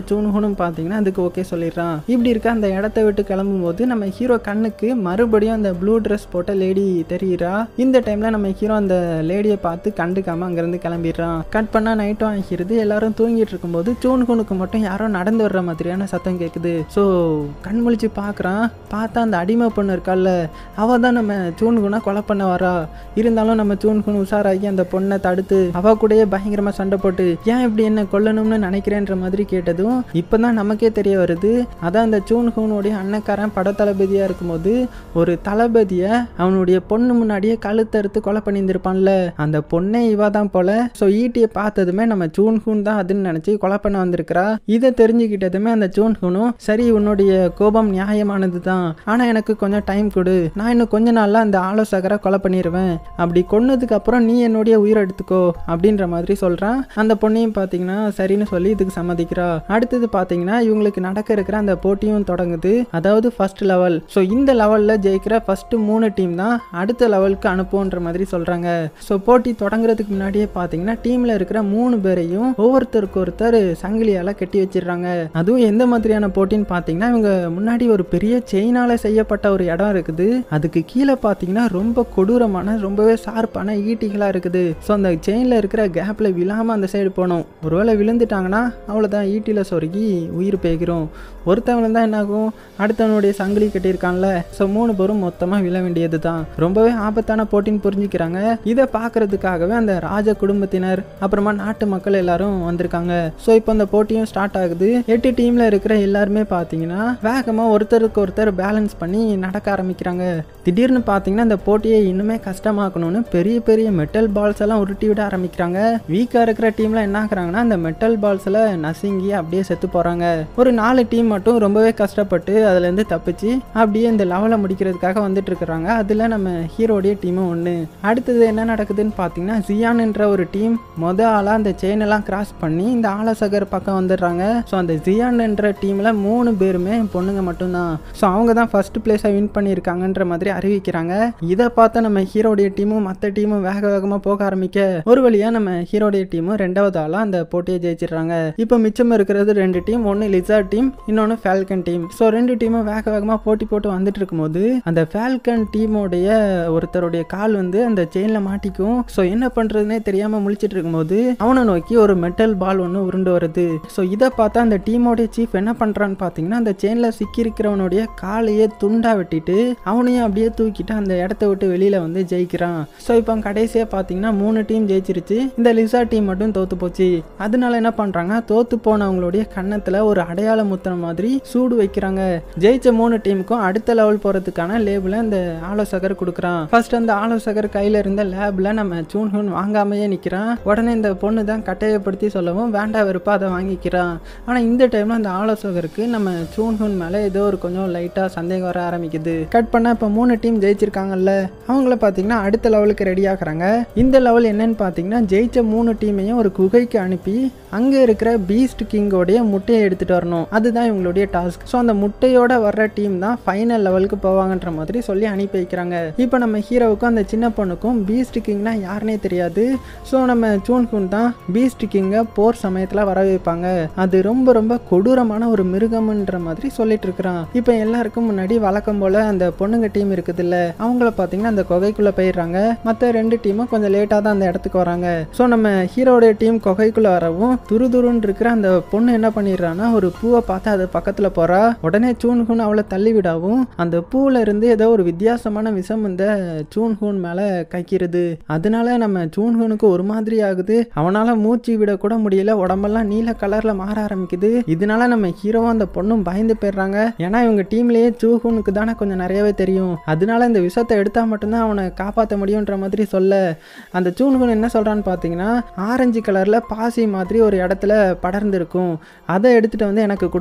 சூன்ஹூனும் பார்த்தீங்கன்னா அதுக்கு ஓகே சொல்லிடுறான் இப்படி இருக்க அந்த இடத்த விட்டு கிளம்பும் போது நம்ம ஹீரோ கண்ணுக்கு மறுபடியும் அந்த ப்ளூ ட்ரெஸ் போட்ட லேடி தெரியுறா இந்த டைம்ல நம்ம ஹீரோ அந்த லேடியை பார்த்து கண்டுக்காம அங்கிருந்து கிளம்பிடுறான் கட் பண்ணா நைட்டும் ஆகிருது எல்லாரும் தூங்கிட்டு இருக்கும்போது சூன்ஹூனுக்கு மட்டும் யாரோ நடந்து வர்ற மாதிரியான சத்தம் கேட்குது ஸோ கண் முழிச்சு பார்க்குறான் பார்த்தா அந்த அடிமை பொண்ணு இருக்கால்ல அவ தான் நம்ம சூன்குனை கொலை பண்ண வரா இருந்தாலும் நம்ம சூன்குன் உஷாராகி அந்த பொண்ணை தடுத்து அவ கூடயே பயங்கரமா சண்டை போட்டு ஏன் இப்படி என்ன கொல்லணும்னு நினைக்கிறேன்ற மாதிரி கேட்டதும் இப்பதான் நமக்கே தெரிய வருது அதான் அந்த சூன்ஹூனுடைய அண்ணக்காரன் பட தளபதியா இருக்கும்போது ஒரு தளபதிய அவனுடைய பொண்ணு முன்னாடியே கழுத்தறுத்து கொலை பண்ணியிருந்திருப்பான்ல அந்த பொண்ணே இவ தான் போல ஸோ ஈட்டியை பார்த்ததுமே நம்ம சூன்ஹூன் தான் அதுன்னு நினைச்சு கொலை பண்ண வந்திருக்கிறா இதை தெரிஞ்சுக்கிட்டதுமே அந்த சூன்ஹூனும் சரி உன்னுடைய கோபம் நியாயமானது தான் ஆனா எனக்கு கொஞ்சம் டைம் கொடு நான் இன்னும் கொஞ்ச நாள்ல அந்த ஆலோசகரை கொலை பண்ணிடுவேன் அப்படி கொன்னதுக்கு அப்புறம் நீ என்னுடைய உயிரை எடுத்துக்கோ அப்படின்ற மாதிரி சொல்றான் அந்த பொண்ணையும் பார்த்தீங்கன்னா சரின்னு சொல்லி இதுக்கு சம்மதிக்கிறா அடுத்தது பார்த்தீங்கன்னா இவங்களுக்கு நடக்க இருக்கிற அந்த போட்டியும் தொடங்குது அதாவது ஃபர்ஸ்ட் லெவல் ஸோ இந்த லெவலில் ஜெயிக்கிற ஃபர்ஸ்ட் மூணு டீம் தான் அடுத்த லெவலுக்கு அனுப்புவோன்ற மாதிரி சொல்றாங்க ஸோ போட்டி தொடங்குறதுக்கு முன்னாடியே பார்த்தீங்கன்னா டீம்ல இருக்கிற மூணு பேரையும் ஒவ்வொருத்தருக்கு ஒருத்தர் சங்கிலியால கட்டி வச்சிடுறாங்க அதுவும் எந்த மாதிரியான போட்டின்னு பார்த்தீங்கன்னா இவங்க முன்னாடி ஒரு பெரிய செயினால செய்யப்பட்ட ஒரு இடம் இருக்குது அதுக்கு கீழே பார்த்தீங்கன்னா ரொம்ப கொடூரமான ரொம்பவே ஷார்ப்பான ஈட்டிகளா இருக்குது ஸோ அந்த செயினில் இருக்கிற கேப்ல விழாம அந்த சைடு போகணும் ஒருவேளை விழுந்துட்டாங்கன்னா அவ்வளோதான் ஈட்டில சொருகி உயிர் பேய்கிறோம் ஒருத்தன் விழுந்தா என்ன ஆகும் அடுத்தவனுடைய சங்கிலி கட்டியிருக்கான்ல ஸோ மூணு பேரும் மொத்தமாக விழ வேண்டியது தான் ரொம்பவே ஆபத்தான போட்டின்னு புரிஞ்சுக்கிறாங்க இதை பார்க்கறதுக்காகவே அந்த ராஜ குடும்பத்தினர் அப்புறமா நாட்டு மக்கள் எல்லாரும் வந்திருக்காங்க ஸோ இப்போ அந்த போட்டியும் ஸ்டார்ட் ஆகுது எட்டு டீம்ல இருக்கிற எல்லாருமே பார்த்தீங்கன்னா வேகமாக ஒருத்தருக்கு ஒருத்தர் பேலன்ஸ் பண்ணி நடக்க ஆரம்பிக்கிறாங்க திடீர்னு பார்த்தீங்கன்னா இந்த போட்டியை இன்னுமே கஷ்டமாக்கணும்னு பெரிய பெரிய மெட்டல் பால்ஸ் எல்லாம் உருட்டி விட ஆரம்பிக்கிறாங்க வீக்காக இருக்கிற டீம்ல என்ன ஆகுறாங்கன்னா அந்த மெட்டல் பால்ஸில் நசுங்கி அப்படியே செத்து போகிறாங்க ஒரு நாலு டீம் மட்டும் ரொம்பவே கஷ்டப்பட்டு அதுலேருந்து தப்பிச்சு அப்படியே இந்த லெவலை முடிக்கிறதுக்காக வந்துட்டு இருக்கிறாங்க அதில் நம்ம ஹீரோடைய டீமும் ஒன்று அடுத்தது என்ன நடக்குதுன்னு பார்த்தீங்கன்னா ஜியான்ன்ற ஒரு டீம் மொத ஆளாக அந்த செயின் எல்லாம் கிராஸ் பண்ணி இந்த ஆலோசகர் பக்கம் வந்துடுறாங்க ஸோ அந்த ஜியான்ன்ற டீமில் மூணு பேருமே பொண்ணுங்க மட்டும்தான் ஸோ அவங்க தான் ஃபர்ஸ்ட் பிளேஸை வின் பண்ணியிருக்காங்கன்ற மாதிரி அறிவிக்கிறாங்க இதை பார்த்து நம்ம ஹீரோடைய டீமும் மற்ற டீமும் வேக வேகமாக போக ஆரம்பிக்க ஒரு வழியாக நம்ம ஹீரோடைய டீமும் ரெண்டாவது ஆளாக அந்த போட்டியை ஜெயிச்சிடுறாங்க இப்போ மிச்சம் இருக்கிறது ரெண்டு டீம் ஒன்று லிசார்ட் டீம் இன்னொன்று ஃபால்கன் டீம் ஸோ ரெண்டு டீமும் வேக வேகமாக போட்டி போட்டு வந்துட்டு இருக்கும்போது அந்த ஃபால்கன் டீமோடைய ஒருத்தருடைய கால் வந்து அந்த செயினில் மாட்டிக்கும் ஸோ என்ன பண்ணுறதுனே தெரியாமல் முழிச்சிட்டு இருக்கும்போது அவனை நோக்கி ஒரு மெட்டல் பால் ஒன்று உருண்டு வருது ஸோ இதை பார்த்தா அந்த டீமோடைய சீஃப் என்ன பண்ணுறான்னு பார்த்தீங்கன்னா அந்த செயினில் சிக்கியிருக்கிறவனுடைய காலையே துண்டா வெட்டிட்டு அவனையும் அப்படியே தூக்கிட்டு அந்த இடத்த விட்டு வெளியில் வந்து ஜெயிக்கிறான் ஸோ இப்போ கடைசியாக பார்த்தீங்கன்னா மூணு டீம் ஜெயிச்சிருச்சு இந்த லிசா டீம் மட்டும் தோத்து போச்சு அதனால என்ன பண்ணுறாங்க தோத்து போனவங்களுடைய கன்னத்தில் ஒரு அடையாள முத்திரம் மாதிரி சூடு வைக்கிறாங்க ஜெயிச்ச மூணு டீமுக்கும் அடுத்த லெவல் போகிறதுக்கான லேபிளை அந்த ஆலோசகர் கொடுக்குறான் ஃபர்ஸ்ட் அந்த ஆலோசகர் கையில் இருந்த லேபில் நம்ம சூன்ஹூன் வாங்காமையே நிற்கிறான் உடனே இந்த பொண்ணு தான் கட்டாயப்படுத்தி சொல்லவும் வேண்டா வெறுப்பா அதை வாங்கிக்கிறான் ஆனால் இந்த டைமில் அந்த ஆலோசகருக்கு நம்ம சூன்ஹூன் மேலே ஏதோ ஒரு கொஞ்சம் லைட்டாக சந்தேகம் வர ஆரம்பிக்குது கட் பண்ணால் இப்போ மூணு டீம் ஜெயிச்சிருக்காங்கல்ல அவங்கள பார்த்தீங்கன்னா அடுத்த லெவலுக்கு ரெடி ஆகுறாங்க இந்த லெவல் என்னன்னு பார்த்தீங்கன்னா ஜெயிச்ச மூணு டீமையும் ஒரு குகைக்கு அனுப்பி அங்கே இருக்கிற பீஸ்ட் கிங்கோடைய முட்டையை எடுத்துகிட்டு வரணும் அதுதான் இவங்களுடைய டாஸ்க் ஸோ அந்த முட்டையோட வர்ற டீம் தான் ஃபைனல் லெவலுக்கு போவாங்கன்ற மாதிரி சொல்லி அனுப்பி வைக்கிறாங்க இப்போ நம்ம ஹீரோவுக்கும் அந்த சின்ன பொண்ணுக்கும் பீஸ்ட் கிங்னா யாருனே தெரியாது ஸோ நம்ம சூன்குன் தான் பீஸ்ட் கிங்கை போர் சமயத்தில் வர வைப்பாங்க அது ரொம்ப ரொம்ப கொடூரமான ஒரு மிருகம்ன்ற மாதிரி சொல்லிட்டு இருக்கிறான் இப்போ எல்லாருக்கும் முன்னாடி வழக்கம் போல அந்த பொண்ணுங்க டீம் இருக்குதுல்ல அவங்கள பார்த்தீங்கன்னா அந்த குகைக்குள்ளே போயிடுறாங்க மற்ற ரெண்டு டீமும் கொஞ்சம் லேட்டாக தான் அந்த இடத்துக்கு வராங்க ஸோ நம்ம ஹீரோடைய டீம் குகைக்குள்ளே வரவும் துரு துருன்னு இருக்கிற அந்த பொண்ணு என்ன பண்ணிடுறான்னா ஒரு பூவை பார்த்து அது பக்கத்தில் போறா உடனே சூன்ஹூன் அவளை தள்ளி விடவும் அந்த பூவில் இருந்து ஏதோ ஒரு வித்தியாசமான விஷம் இந்த சூன்ஹூன் மேலே கைக்கிறது அதனால நம்ம சூன்ஹூனுக்கு ஒரு மாதிரி ஆகுது அவனால் மூச்சு விட கூட முடியல உடம்பெல்லாம் நீல கலரில் மாற ஆரம்பிக்குது இதனால நம்ம ஹீரோவும் அந்த பொண்ணும் பயந்து போயிடுறாங்க ஏன்னா இவங்க டீம்லேயே சூஹூனுக்கு தானே கொஞ்சம் நிறையவே தெரியும் அதனால இந்த விஷத்தை எடுத்தால் மட்டும்தான் அவனை காப்பாற்ற முடியுன்ற மாதிரி சொல்ல அந்த சூன்ஹூன் என்ன சொல்கிறான்னு பார்த்தீங்கன்னா ஆரஞ்சு கலரில் பாசி மாதிரி ஒரு இடத்துல படர்ந்துருக்கும் அதை எடுத்துகிட்டு வந்து எனக்கு கொடுங்க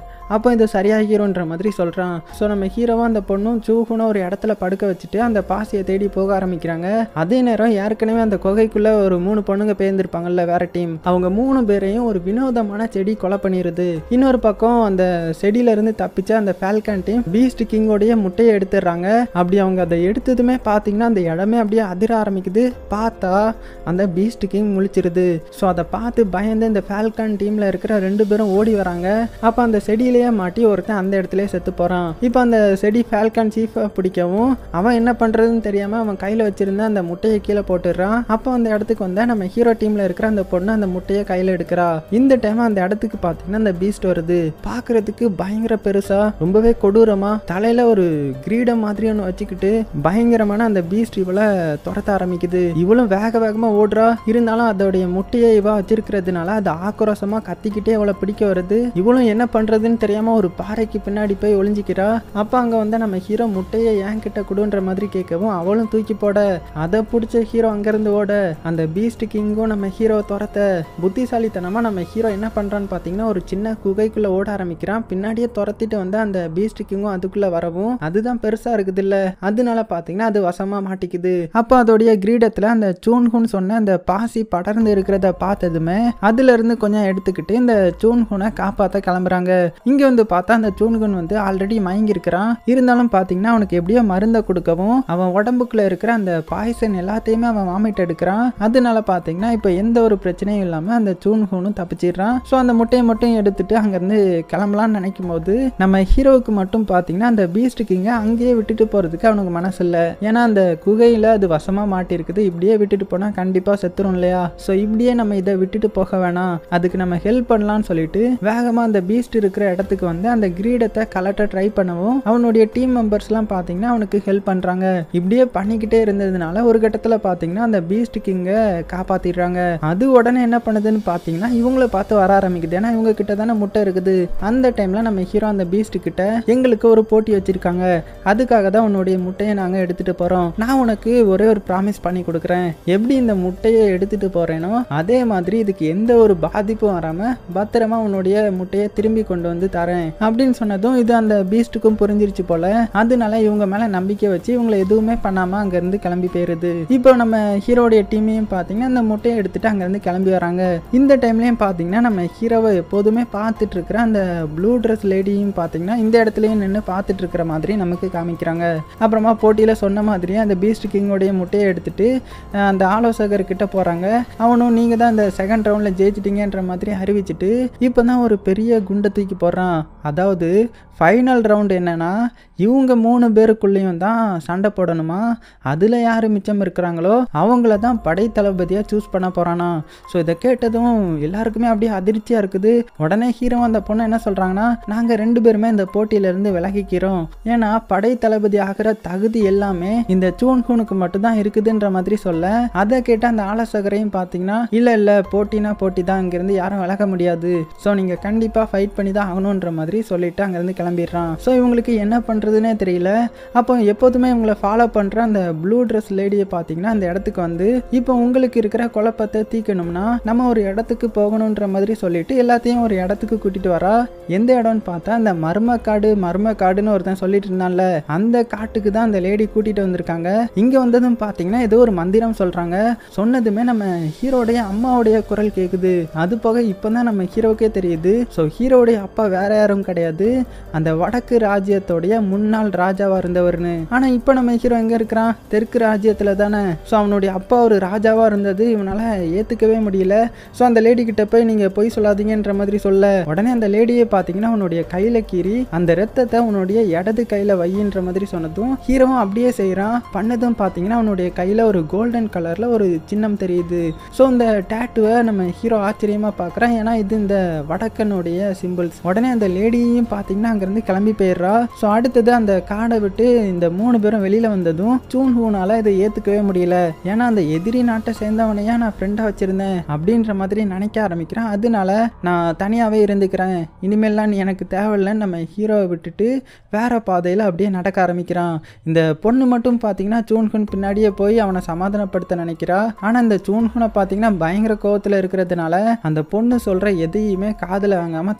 அப்போ இது சரியாகிரும்ன்ற மாதிரி சொல்கிறான் ஸோ நம்ம ஹீரோவும் அந்த பொண்ணும் சூகுனும் ஒரு இடத்துல படுக்க வச்சுட்டு அந்த பாசியை தேடி போக ஆரம்பிக்கிறாங்க அதே நேரம் ஏற்கனவே அந்த குகைக்குள்ளே ஒரு மூணு பொண்ணுங்க பேர்ந்துருப்பாங்கல்ல வேற டீம் அவங்க மூணு பேரையும் ஒரு வினோதமான செடி கொலை பண்ணிடுது இன்னொரு பக்கம் அந்த செடியிலேருந்து தப்பிச்ச அந்த ஃபால்கன் டீம் பீஸ்ட் கிங்கோடைய முட்டையை எடுத்துடுறாங்க அப்படி அவங்க அதை எடுத்ததுமே பார்த்தீங்கன்னா அந்த இடமே அப்படியே அதிர ஆரம்பிக்குது பார்த்தா அந்த பீஸ்ட் கிங் முழிச்சிருது ஸோ அதை பார்த்து பயந்து இந்த ஃபால்கன் டீமில் இருக்கிற ரெண்டு பேரும் ஓடி வராங்க அப்போ அந்த செடியிலேயே மாட்டி ஒருத்தன் அந்த இடத்துலயே செத்து போகிறான் இப்போ அந்த செடி ஃபால்கன் சீஃபை பிடிக்கவும் அவன் என்ன பண்ணுறதுன்னு தெரியாமல் அவன் கையில் வச்சிருந்த அந்த முட்டையை கீழே போட்டுடுறான் அப்போ அந்த இடத்துக்கு வந்தால் நம்ம ஹீரோ டீமில் இருக்கிற அந்த பொண்ணு அந்த முட்டையை கையில் எடுக்கிறா இந்த டைம் அந்த இடத்துக்கு பார்த்தீங்கன்னா அந்த பீஸ்ட் வருது பார்க்கறதுக்கு பயங்கர பெருசா ரொம்பவே கொடூரமா தலையில ஒரு கிரீடம் மாதிரி ஒன்று வச்சுக்கிட்டு பயங்கரமான அந்த பீஸ்ட் இவளை துரத்த ஆரம்பிக்குது இவளும் வேக வேகமா ஓடுறா இருந்தாலும் அதோடைய முட்டையை இவ வச்சிருக்கிறதுனால அது ஆக்ரோஷமா கத்திக்கிட்டே அவளை பிடிக்க வருது இவளும் என்ன பண்றதுன்னு தெரியாம ஒரு பாறைக்கு பின்னாடி போய் ஒளிஞ்சிக்கிறா அப்ப அங்க வந்து நம்ம ஹீரோ முட்டையை ஏன் கிட்ட கொடுன்ற மாதிரி கேட்கவும் அவளும் தூக்கி போட அதை பிடிச்ச ஹீரோ அங்கிருந்து ஓட அந்த பீஸ்ட் கிங்கும் நம்ம ஹீரோ துரத்த புத்திசாலித்தனமா நம்ம ஹீரோ என்ன பண்றான்னு பாத்தீங்கன்னா ஒரு சின்ன குகைக்குள்ள ஓட ஆரம்பிக்கிறான் பின்னாடியே துரத்திட்டு வந்து அந்த பீஸ்ட் கிங்கும் அதுக்குள்ள வரவும் அதுதான் பெருசா இருக்குது இல்ல அதனால பாத்தீங்கன்னா அது வசமா மாட்டிக்குது அப்போ அதோடைய கிரீடத்துல அந்த சூன்ஹுன் சொன்ன அந்த பாசி படர்ந்து இருக்கிறத பார்த்ததுமே அதுல இருந்து கொஞ்சம் எடுத்துக்கிட்டு இந்த சூன்ஹுனை காப்பாத்த கிளம்புறாங்க இங்க வந்து பார்த்தா அந்த சூன்ஹுன் வந்து ஆல்ரெடி மயங்கி இருக்கிறான் இருந்தாலும் பாத்தீங்கன்னா அவனுக்கு எப்படியோ மருந்தை கொடுக்கவும் அவன் உடம்புக்குள்ள இருக்கிற அந்த பாய்சன் எல்லாத்தையுமே அவன் வாமிட் எடுக்கிறான் அதனால பாத்தீங்கன்னா இப்போ எந்த ஒரு பிரச்சனையும் இல்லாம அந்த சூன்ஹூனும் தப்பிச்சிடுறான் ஸோ அந்த முட்டையை மட்டும் எடுத்துட்டு அங்கேருந்து கிளம்பலாம்னு நினைக்கும் போது நம்ம ஹீரோவுக்கு மட்டும் பார்த்தீங்கன்னா அந்த பீஸ்ட் கிங்கை அங்கேயே விட்டுட்டு போகிறதுக்கு அவனுக்கு மனசு இல்லை ஏன்னா அந்த குகையில் அது வசமாக மாட்டிருக்குது இப்படியே விட்டுட்டு போனால் கண்டிப்பாக செத்துரும் இல்லையா ஸோ இப்படியே நம்ம இதை விட்டுட்டு போக வேணாம் அதுக்கு நம்ம ஹெல்ப் பண்ணலாம்னு சொல்லிட்டு வேகமாக அந்த பீஸ்ட் இருக்கிற இடத்துக்கு வந்து அந்த கிரீடத்தை கலட்ட ட்ரை பண்ணவும் அவனுடைய டீம் மெம்பர்ஸ்லாம் பார்த்தீங்கன்னா அவனுக்கு ஹெல்ப் பண்ணுறாங்க இப்படியே பண்ணிக்கிட்டே இருந்ததுனால ஒரு கட்டத்தில் பார்த்தீங்கன்னா அந்த பீஸ்ட் கிங்கை காப்பாற்றிடுறாங்க அது உடனே என்ன பண்ணுதுன்னு பார்த்தீங்கன்னா இவங்கள பார்த்து வர ஆரம்பிக்குது ஏன்னா இவங்க கிட்ட தானே முட்டை இருக்குது அந்த டைமில் நம்ம ஹீரோ அந்த பீஸ்ட் கிட்ட எங்களுக்கு ஒரு போட்டி வச்சிருக்காங்க அதுக்காக தான் உன்னுடைய முட்டையை நாங்கள் எடுத்துகிட்டு போகிறோம் நான் உனக்கு ஒரே ஒரு ப்ராமிஸ் பண்ணி கொடுக்குறேன் எப்படி இந்த முட்டையை எடுத்துகிட்டு போகிறேனோ அதே மாதிரி இதுக்கு எந்த ஒரு பாதிப்பும் வராமல் பத்திரமா உன்னுடைய முட்டையை திரும்பி கொண்டு வந்து தரேன் அப்படின்னு சொன்னதும் இது அந்த பீஸ்ட்டுக்கும் புரிஞ்சிருச்சு போல அதனால இவங்க மேலே நம்பிக்கை வச்சு இவங்களை எதுவுமே பண்ணாமல் அங்கேருந்து கிளம்பி போயிருது இப்போ நம்ம ஹீரோடைய டீமையும் பார்த்தீங்கன்னா அந்த முட்டையை எடுத்துட்டு அங்கேருந்து கிளம்பி வராங்க இந்த டைம்லையும் பார்த்தீங்கன்னா நம்ம ஹீரோவை எப்போதுமே பார்த்துட்டு இருக்கிற அந்த ப்ளூ ட்ரெஸ் லேடியும் பார்த்தீங்கன்னா இந்த இடத்துலையும் நின்று பார்த்துட்டு இருக்கிற மாதிரி நமக்கு காமிக்கிறாங்க அப்புறமா போட்டியில் சொன்ன மாதிரியே அந்த பீஸ்ட் கிங்கோடைய முட்டையை எடுத்துட்டு அஹ், அந்த ஆலோசகர்கிட்ட போகிறாங்க அவனும் நீங்கள் தான் இந்த செகண்ட் ரவுண்டில் ஜெயிச்சிட்டீங்கன்ற மாதிரி அறிவிச்சிட்டு இப்போ தான் ஒரு பெரிய குண்டை தூக்கி போடுறான் அதாவது ஃபைனல் ரவுண்டு என்னன்னா இவங்க மூணு பேருக்குள்ளேயும் தான் சண்டை போடணுமா அதில் யார் மிச்சம் இருக்கிறாங்களோ அவங்கள தான் படை தளபதியாக சூஸ் பண்ண போகிறானா ஸோ இதை கேட்டதும் எல்லாருக்குமே அப்படியே அதிர்ச்சியாக இருக்குது உடனே ஹீரோ அந்த பொண்ணு என்ன சொல்கிறாங்கன்னா நாங்கள் ரெண்டு பேருமே இந்த போட்டியிலேருந்து விலகிக்கிறோம் ஏன்னா படை தளபதி ஆகிற தகுதி எல்லாமே இந்த சூன்ஹூனுக்கு மட்டும்தான் இருக்குதுன்ற மாதிரி சொல்ல அதை கேட்ட அந்த ஆலோசகரையும் பார்த்தீங்கன்னா இல்லை இல்லை போட்டினா போட்டி தான் இங்கேருந்து யாரும் விலக முடியாது ஸோ நீங்கள் கண்டிப்பாக ஃபைட் பண்ணி தான் ஆகணுன்ற மாதிரி சொல்லிட்டு அங்கேருந்து கிளம்பிடுறான் ஸோ இவங்களுக்கு என்ன பண்ணுறதுனே தெரியல அப்போ எப்போதுமே இவங்களை ஃபாலோ பண்ணுற அந்த ப்ளூ ட்ரெஸ் லேடியை பார்த்தீங்கன்னா அந்த இடத்துக்கு வந்து இப்போ உங்களுக்கு இருக்கிற குழப்பத்தை தீக்கணும்னா நம்ம ஒரு இடத்துக்கு போகணுன்ற மாதிரி சொல்லிட்டு எல்லாத்தையும் ஒரு இடத்துக்கு கூட்டிட்டு வரா எந்த இடம்னு பார்த்தா அந்த மர்ம காடு மர்ம காடுன்னு ஒருத்தன் சொல்லிட்டு இருந்தான்ல அந்த காட்டுக்கு தான் அந்த லேடி கூட்டிட்டு வந்திருக்காங்க இங்க வந்ததும் பார்த்தீங்கன்னா ஏதோ ஒரு மந்திரம் சொல்றாங்க சொன்னதுமே நம்ம ஹீரோடைய அம்மாவுடைய குரல் கேட்குது அது போக இப்போதான் நம்ம ஹீரோக்கே தெரியுது ஸோ ஹீரோடைய அப்பா வேற யாரும் கிடையாது அந்த வடக்கு ராஜ்யத்தோடைய முன்னாள் ராஜாவா இருந்தவர்னு ஆனா இப்போ நம்ம ஹீரோ எங்க இருக்கிறான் தெற்கு ராஜ்யத்துல தானே ஸோ அவனுடைய அப்பா ஒரு ராஜாவா இருந்தது இவனால ஏத்துக்கவே முடியல ஸோ அந்த லேடி கிட்ட போய் நீங்க பொய் சொல்லாதீங்கன்ற மாதிரி சொல்ல உடனே அந்த லேடியை பார்த்தீங்கன்னா உன்னுடைய கையில கீறி அந்த ரத்தத்தை உன்னுடைய இடது கையில வையின்ற மாதிரி சொன்னதும் ஹீரோவும் அப்படியே செய்றான் பண்ணதும் பார்த்தீங்கன்னா அவனுடைய கையில ஒரு கோல்டன் கலர்ல ஒரு சின்னம் தெரியுது ஸோ இந்த டேட்டுவை நம்ம ஹீரோ ஆச்சரியமா பார்க்குறான் ஏன்னா இது இந்த வடக்கனுடைய சிம்பிள்ஸ் உடனே அந்த லேடியையும் பார்த்தீங்கன்னா அங்கேருந்து கிளம்பி போயிடுறா ஸோ அடுத்தது அந்த காடை விட்டு இந்த மூணு பேரும் வெளியில வந்ததும் சூன் ஹூனால இதை ஏத்துக்கவே முடியல ஏன்னா அந்த எதிரி நாட்டை சேர்ந்தவனையா நான் ஃப்ரெண்டாக வச்சிருந்தேன் அப்படின்ற மாதிரி நினைக்க ஆரம்பிக்கிறேன் அதனால நான் தனியாகவே இருந்துக்கிறேன் இனிமேல்லாம் நீ எனக்கு தேவையில்லைன்னு நம்ம ஹீரோவை விட்டுட்டு வேற பாதையில் அப்படியே நடக்க ஆரம்பிக்கிறான் இந்த பொண்ணு மட்டும் பார்த்தீங்கன்னா சூன்ஹுன் பின்னாடியே போய் அவனை சமாதானப்படுத்த நினைக்கிறா ஆனால் இந்த சூன்ஹுனை பார்த்தீங்கன்னா பயங்கர கோவத்தில் இருக்கிறதுனால அந்த பொண்ணு சொல்கிற எதையுமே காதில் வாங்காமல் தள்ளி விட்டுறா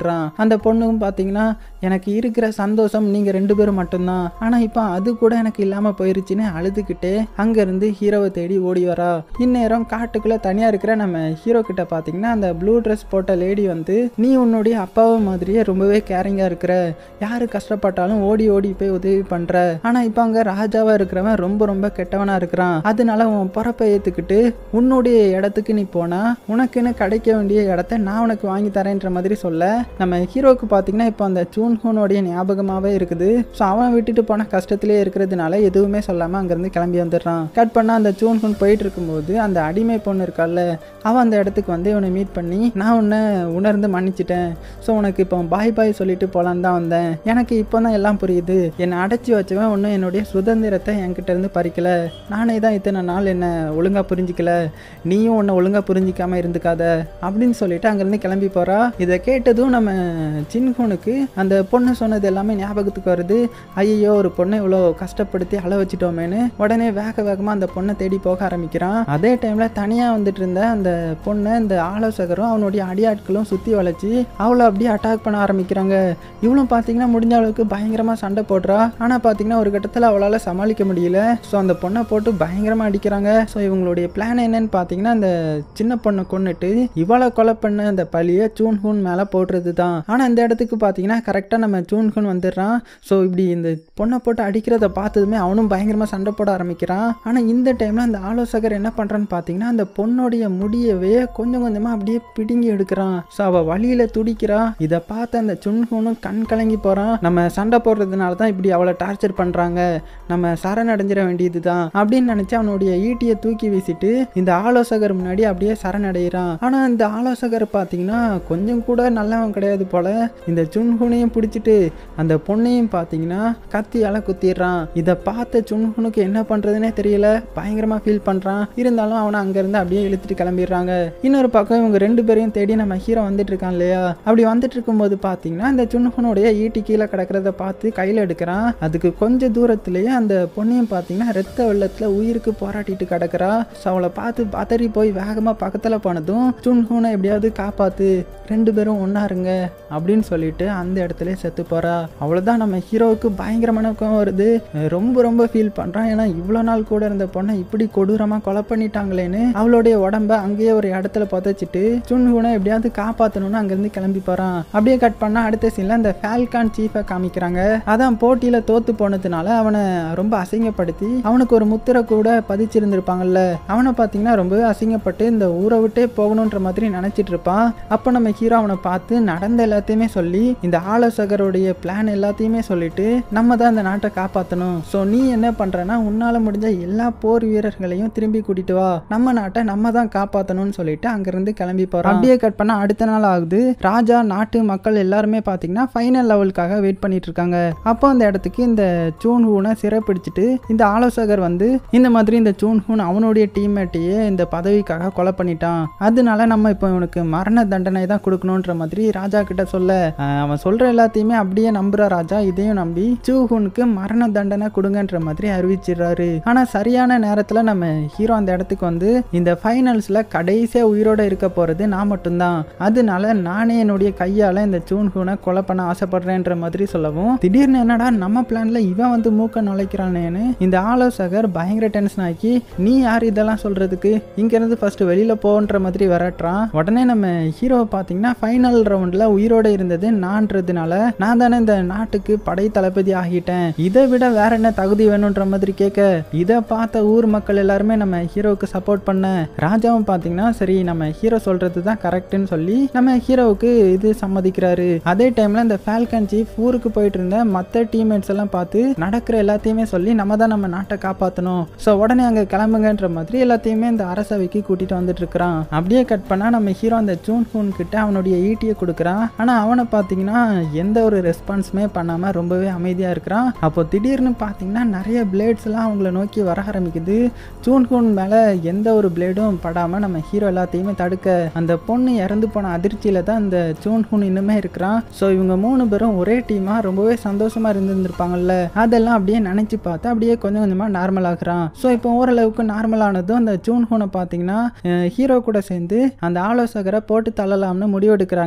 வந்துடுறான் அந்த பொண்ணுக்கும் பார்த்தீங்கன்னா எனக்கு இருக்கிற சந்தோஷம் நீங்கள் ரெண்டு பேரும் மட்டும்தான் ஆனால் இப்போ அது கூட எனக்கு இல்லாமல் போயிருச்சுன்னு அழுதுகிட்டே அங்கேருந்து ஹீரோவை தேடி ஓடி வரா இந்நேரம் காட்டுக்குள்ளே தனியாக இருக்கிற நம்ம ஹீரோ கிட்ட பார்த்தீங்கன்னா அந்த ப்ளூ ட்ரெஸ் போட்ட லேடி வந்து நீ உன்னுடைய அப்பாவை மாதிரியே ரொம்பவே கேரிங்காக இருக்கிற யாரு கஷ்டப்பட்டாலும் ஓடி ஓடி போய் உதவி பண்ணுற ஆனால் இப்போ அங்கே ராஜாவாக இருக்கிறவன் ரொம்ப ரொம்ப கெட்டவனாக இருக்கிறான் அதனால உன் பிறப்பை ஏற்றுக்கிட்டு உன்னுடைய இடத்துக்கு நீ போனா உனக்குன்னு கிடைக்க வேண்டிய இடத்த நான் உனக்கு வாங்கி தரேன்ற மாதிரி சொல்ல நம்ம ஹீரோவுக்கு பார்த்தீங்கன்னா இப்போ அந்த சூன்ஹூனோடைய ஞாபகமாகவே இருக்குது ஸோ அவன் விட்டுட்டு போன கஷ்டத்திலே இருக்கிறதுனால எதுவுமே சொல்லாமல் அங்கேருந்து கிளம்பி வந்துடுறான் கட் பண்ணால் அந்த சூன்ஹூன் போயிட்டு இருக்கும்போது அந்த அடிமை பொண்ணு இருக்கால்ல அவன் அந்த இடத்துக்கு வந்து இவனை மீட் பண்ணி நான் உன்னை உணர்ந்து மன்னிச்சிட்டேன் ஸோ உனக்கு இப்போ பாய் பாய் சொல்லிட்டு போலான்னு தான் வந்தேன் எனக்கு இப்போ தான் எல்லாம் புரியுது என்னை அடைச்சி வச்சவன் ஒன்றும் என்னுடைய சுதந்திரத்தை என்கிட்ட இருந்து பறிக்கல நானே தான் இத்தனை நாள் என்னை ஒழுங்காக புரிஞ்சிக்கல நீயும் உன்னை ஒழுங்காக புரிஞ்சிக்காம இருந்துக்காத அப்படின்னு சொல்லிட்டு அங்கேருந்து கிளம்பி போறா இதை கேட்டதும் நம்ம சின்ஹூனுக்கு அந்த பொண்ணு சொன்னது எல்லாமே ஞாபகத்துக்கு வருது ஐயோ ஒரு பொண்ணை இவ்வளோ கஷ்டப்படுத்தி அழ வச்சிட்டோமேன்னு உடனே வேக வேகமாக அந்த பொண்ணை தேடி போக ஆரம்பிக்கிறான் அதே டைமில் தனியாக வந்துட்டு இருந்த அந்த பொண்ணை இந்த ஆலோசகரும் அவனுடைய அடியாட்களும் சுற்றி வளைச்சி அவளை அப்படியே அட்டாக் பண்ண ஆரம்பிக்கிறாங்க இவளும் பார்த்தீங்கன்னா முடிஞ்ச அளவுக்கு பயங்கரமாக சண்டை போடுறா ஆனால் பார்த்தீங்கன்னா ஒரு கட்டத்தில் அவளால் சமாளிக்க முடியல ஸோ அந்த பொண்ணை போட்டு பயங்கரமாக அடிக்கிறாங்க ஸோ இவங்களுடைய பிளான் என்னன்னு பார்த்தீங்கன்னா அந்த சின்ன பொண்ணை கொன்னுட்டு இவளை கொலை பண்ண அந்த பழியை சூன்ஹூன் மேலே போடுறது தான் ஆனால் இந்த இடத்துக்கு பார்த்தீங்கன்னா கரெக்டாக நம்ம சூன்ஹூன் வந்துடுறான் ஸோ இப்படி இந்த பொண்ணை போட்டு அடிக்கிறத பார்த்ததுமே அவனும் பயங்கரமாக சண்டை போட ஆரம்பிக்கிறான் ஆனால் இந்த டைமில் அந்த ஆலோசகர் என்ன பண்ணுறான்னு பார்த்தீங்கன்னா அந்த பொண்ணுடைய முடியவே கொஞ்சம் கொஞ்சமாக அப்படியே பிடுங்கி எடுக்கிறான் ஸோ அவள் வழியில் துடிக்கிறா இதை பார்த்து அந்த சுன்ஹூனும் கண் கலங்கி போகிறான் நம்ம சண்டை போடுறதுனால தான் இப்படி அவளை டார்ச்சர் பண்ணுறாங்க நம்ம சரணடைஞ்சிட வேண்டியது தான் அப்படின்னு நினச்சி அவனுடைய ஈட்டியை தூக்கி வீசிட்டு இந்த ஆலோசகர் முன்னாடி அப்படியே சரணடைகிறான் ஆனால் இந்த ஆலோசகர் பார்த்தீங்கன்னா கொஞ்சம் கூட நல்லவன் கிடையாது போல இந்த சுன்ஹுனையும் பிடிச்சிட்டு அந்த பொண்ணையும் பார்த்தீங்கன்னா கத்தியால் குத்திடுறான் இதை பார்த்த சுன்ஹுனுக்கு என்ன பண்ணுறதுனே தெரியல பயங்கரமாக ஃபீல் பண்ணுறான் இருந்தாலும் அவனை அங்கேருந்து அப்படியே இழுத்துட்டு கிளம்பிடுறாங்க இன்னொரு பக்கம் இவங்க ரெண்டு பேரையும் தேடி நம்ம ஹீரோ வந்துட்டு இருக்கான் இல்லையா அப்படி வந்துட்டு இருக்கும்போது பார்த்தீங்கன்னா இந்த சுன்ஹுனுடைய ஈட்டி கீழே கிடக்கிறத பார்த்து கையில் எடுக்கிறான் அதுக்கு கொஞ்சம் தூரத்திலேயே அந்த பொண்ணையும் பார்த்தீங்கன்னா ரத்த வெள்ளத்தில் உயிருக்கு போராட்டிட்டு கிடக்கிறா ஸோ அவளை பார்த்து பதறி போய் வேகமாக பக்கத்தில் போனதும் சுன்ஹூனை எப்படியாவது காப்பாத்து ரெண்டு பேரும் ஒன்றா இருங்க அப்படின்னு சொல்லிட்டு அந்த இடத்துல செத்து போறா அவ்வளோதான் நம்ம ஹீரோவுக்கு பயங்கரமான கோவம் வருது ரொம்ப ரொம்ப ஃபீல் பண்ணுறான் ஏன்னா இவ்வளோ நாள் கூட இருந்த பொண்ணை இப்படி கொடூரமாக கொலை பண்ணிட்டாங்களேன்னு அவளுடைய உடம்ப அங்கேயே ஒரு இடத்துல புதைச்சிட்டு சுன்ஹூனை எப்படியாவது காப்பாற்றணும்னு அங்கேருந்து கிளம்பி போகிறான் அப்படியே கட் பண்ணால் அடுத்த சீனில் அந்த ஃபால்கான் சீஃபை காமிக்கிறாங்க அதான் போட்டியில் தோத்து போனதுனால அவனை ரொம்ப அசிங்கப்படுத்தி அவனுக்கு ஒரு முத்திரை கூட பதிச்சிருந்திருப்பாங்கல்ல அவனை பார்த்தீங்கன்னா ரொம்பவே அசிங்கப்பட்டு இந்த ஊரை விட்டே போகணுன்ற மாதிரி நினச்சிட்டு இருப்பான் அப்போ நம்ம ஹீரோ அவனை பார்த்து நடந்த எல்லாத்தையுமே சொல்லி இந்த ஆலோசகருடைய பிளான் எல்லாத்தையுமே சொல்லிட்டு நம்ம தான் இந்த நாட்டை காப்பாற்றணும் ஸோ நீ என்ன பண்ணுறனா உன்னால் முடிஞ்ச எல்லா போர் வீரர்களையும் திரும்பி கூட்டிட்டு வா நம்ம நாட்டை நம்ம தான் காப்பாற்றணும்னு சொல்லிட்டு அங்கேருந்து கிளம்பி போகிறோம் அப்படியே கட் பண்ண அடுத்த நாள் ஆகுது ராஜா நாட்டு மக்கள் எல்லாருமே பார்த்தீங்கன்னா ஃபைனல் லெவலுக்காக வெயிட் பண்ணிட்டு இருக்காங்க அப்போ அந்த இடத்துக்கு இந்த சூன் ஹூனை சிறைப்பிடிச்சிட்டு இந்த ஆலோசகர் வந்து இந்த மாதிரி இந்த சூன் ஹூன் அவனுடைய டீம்மேட்டையே இந்த பதவிக்காக கொலை பண்ணிட்டான் அதனால நம்ம இப்போ இவனுக்கு மரண தண்டனை தான் கொடுக்கணுன்ற மாதிரி ராஜா கிட்ட சொல்ல ஆஹ், அவன் சொல்ற எல்லாத்தையுமே அப்படியே நம்புற ராஜா இதையும் நம்பி சூஹூனுக்கு மரண தண்டனை கொடுங்கன்ற மாதிரி அறிவிச்சிடுறாரு ஆனா சரியான நேரத்துல நம்ம ஹீரோ அந்த இடத்துக்கு வந்து இந்த ஃபைனல்ஸ்ல கடைசியா உயிரோட இருக்க போறது நான் மட்டும்தான் அதனால நானே என்னுடைய கையால இந்த சூன்ஹூனை கொலை பண்ண ஆசைப்படுறேன்ற மாதிரி சொல்லவும் திடீர்னு என்னடா நம்ம பிளான்ல இவன் வந்து மூக்க நுழைக்கிறானேன்னு இந்த ஆலோசகர் பயங்கர டென்ஷன் ஆக்கி நீ யார் இதெல்லாம் சொல்றதுக்கு இங்க இருந்து ஃபர்ஸ்ட் வெளியில போன்ற மாதிரி விரட்டுறான் உடனே நம்ம ஹீரோவை பார்த்தீங்கன்னா ஃபைனல் ரவுண்ட்ல உயிரோட இருந்தது நான்றதுனால நான் தானே இந்த நாட்டுக்கு படை தளபதி ஆகிட்டேன் இதை விட வேற என்ன தகுதி வேணுன்ற மாதிரி கேட்க இதை பார்த்த ஊர் மக்கள் எல்லாருமே நம்ம ஹீரோவுக்கு சப்போர்ட் பண்ண ராஜாவும் பார்த்தீங்கன்னா சரி நம்ம ஹீரோ சொல்றது தான் கரெக்ட்னு சொல்லி நம்ம ஹீரோவுக்கு இது சம்மதிக்கிறாரு அதே டைம்ல இந்த ஃபால்கன் சீஃப் ஊருக்கு போயிட்டு இருந்த மற்ற டீம்மேட்ஸ் எல்லாம் பார்த்து நடக்கிற எல்லாத்தையுமே சொல்லி நம்ம தான் நம்ம நாட்டை காப்பாற்றணும் ஸோ உடனே அங்கே கிளம்புங்கன்ற மாதிரி எல்லாத்தையுமே இந்த அரசவைக்கு கூட்டிட்டு வந்துட்டு இருக்கிறான் அப்படியே கட் பண்ணா நம்ம ஹீரோ அந்த ஜூன் ஃபோன் கிட்ட அவனுடைய ஈட்டியை கொடுக்குறான் ஆனால் அவனை பார்த்தீங்கன்னா எந்த ஒரு ரெஸ்பான்ஸுமே பண்ணாமல் ரொம்பவே அமைதியாக இருக்கிறான் அப்போ திடீர்னு பார்த்தீங்கன்னா நிறைய பிளேட்ஸ் எல்லாம் அவங்கள நோக்கி வர ஆரம்பிக்குது ஜூன் ஃபோன் மேலே எந்த ஒரு பிளேடும் படாமல் நம்ம ஹீரோ எல்லாத்தையுமே தடுக்க அந்த பொண்ணு இறந்து போன அதிர்ச்சியில் தான் அந்த ஜூன் ஹூன் இன்னுமே இருக்கிறான் ஸோ இவங்க மூணு பேரும் ஒரே டீமாக ரொம்பவே சந்தோஷமாக இருந்திருந்திருப்பாங்கல்ல அதெல்லாம் அப்படியே நினச்சி பார்த்து அப்படியே கொஞ்சம் கொஞ்சமாக நார்மல் ஆகுறான் ஸோ இப்போ ஓரளவுக்கு நார்மல் ஆனதும் அந்த ஜூன் ஹூனை பார்த்தீங்கன்னா ஹீரோ கூட சேர்ந்து அந்த ஆலோசகரை போட்டு தள்ளலாம்னு முடிவெடுக்கிறாங்க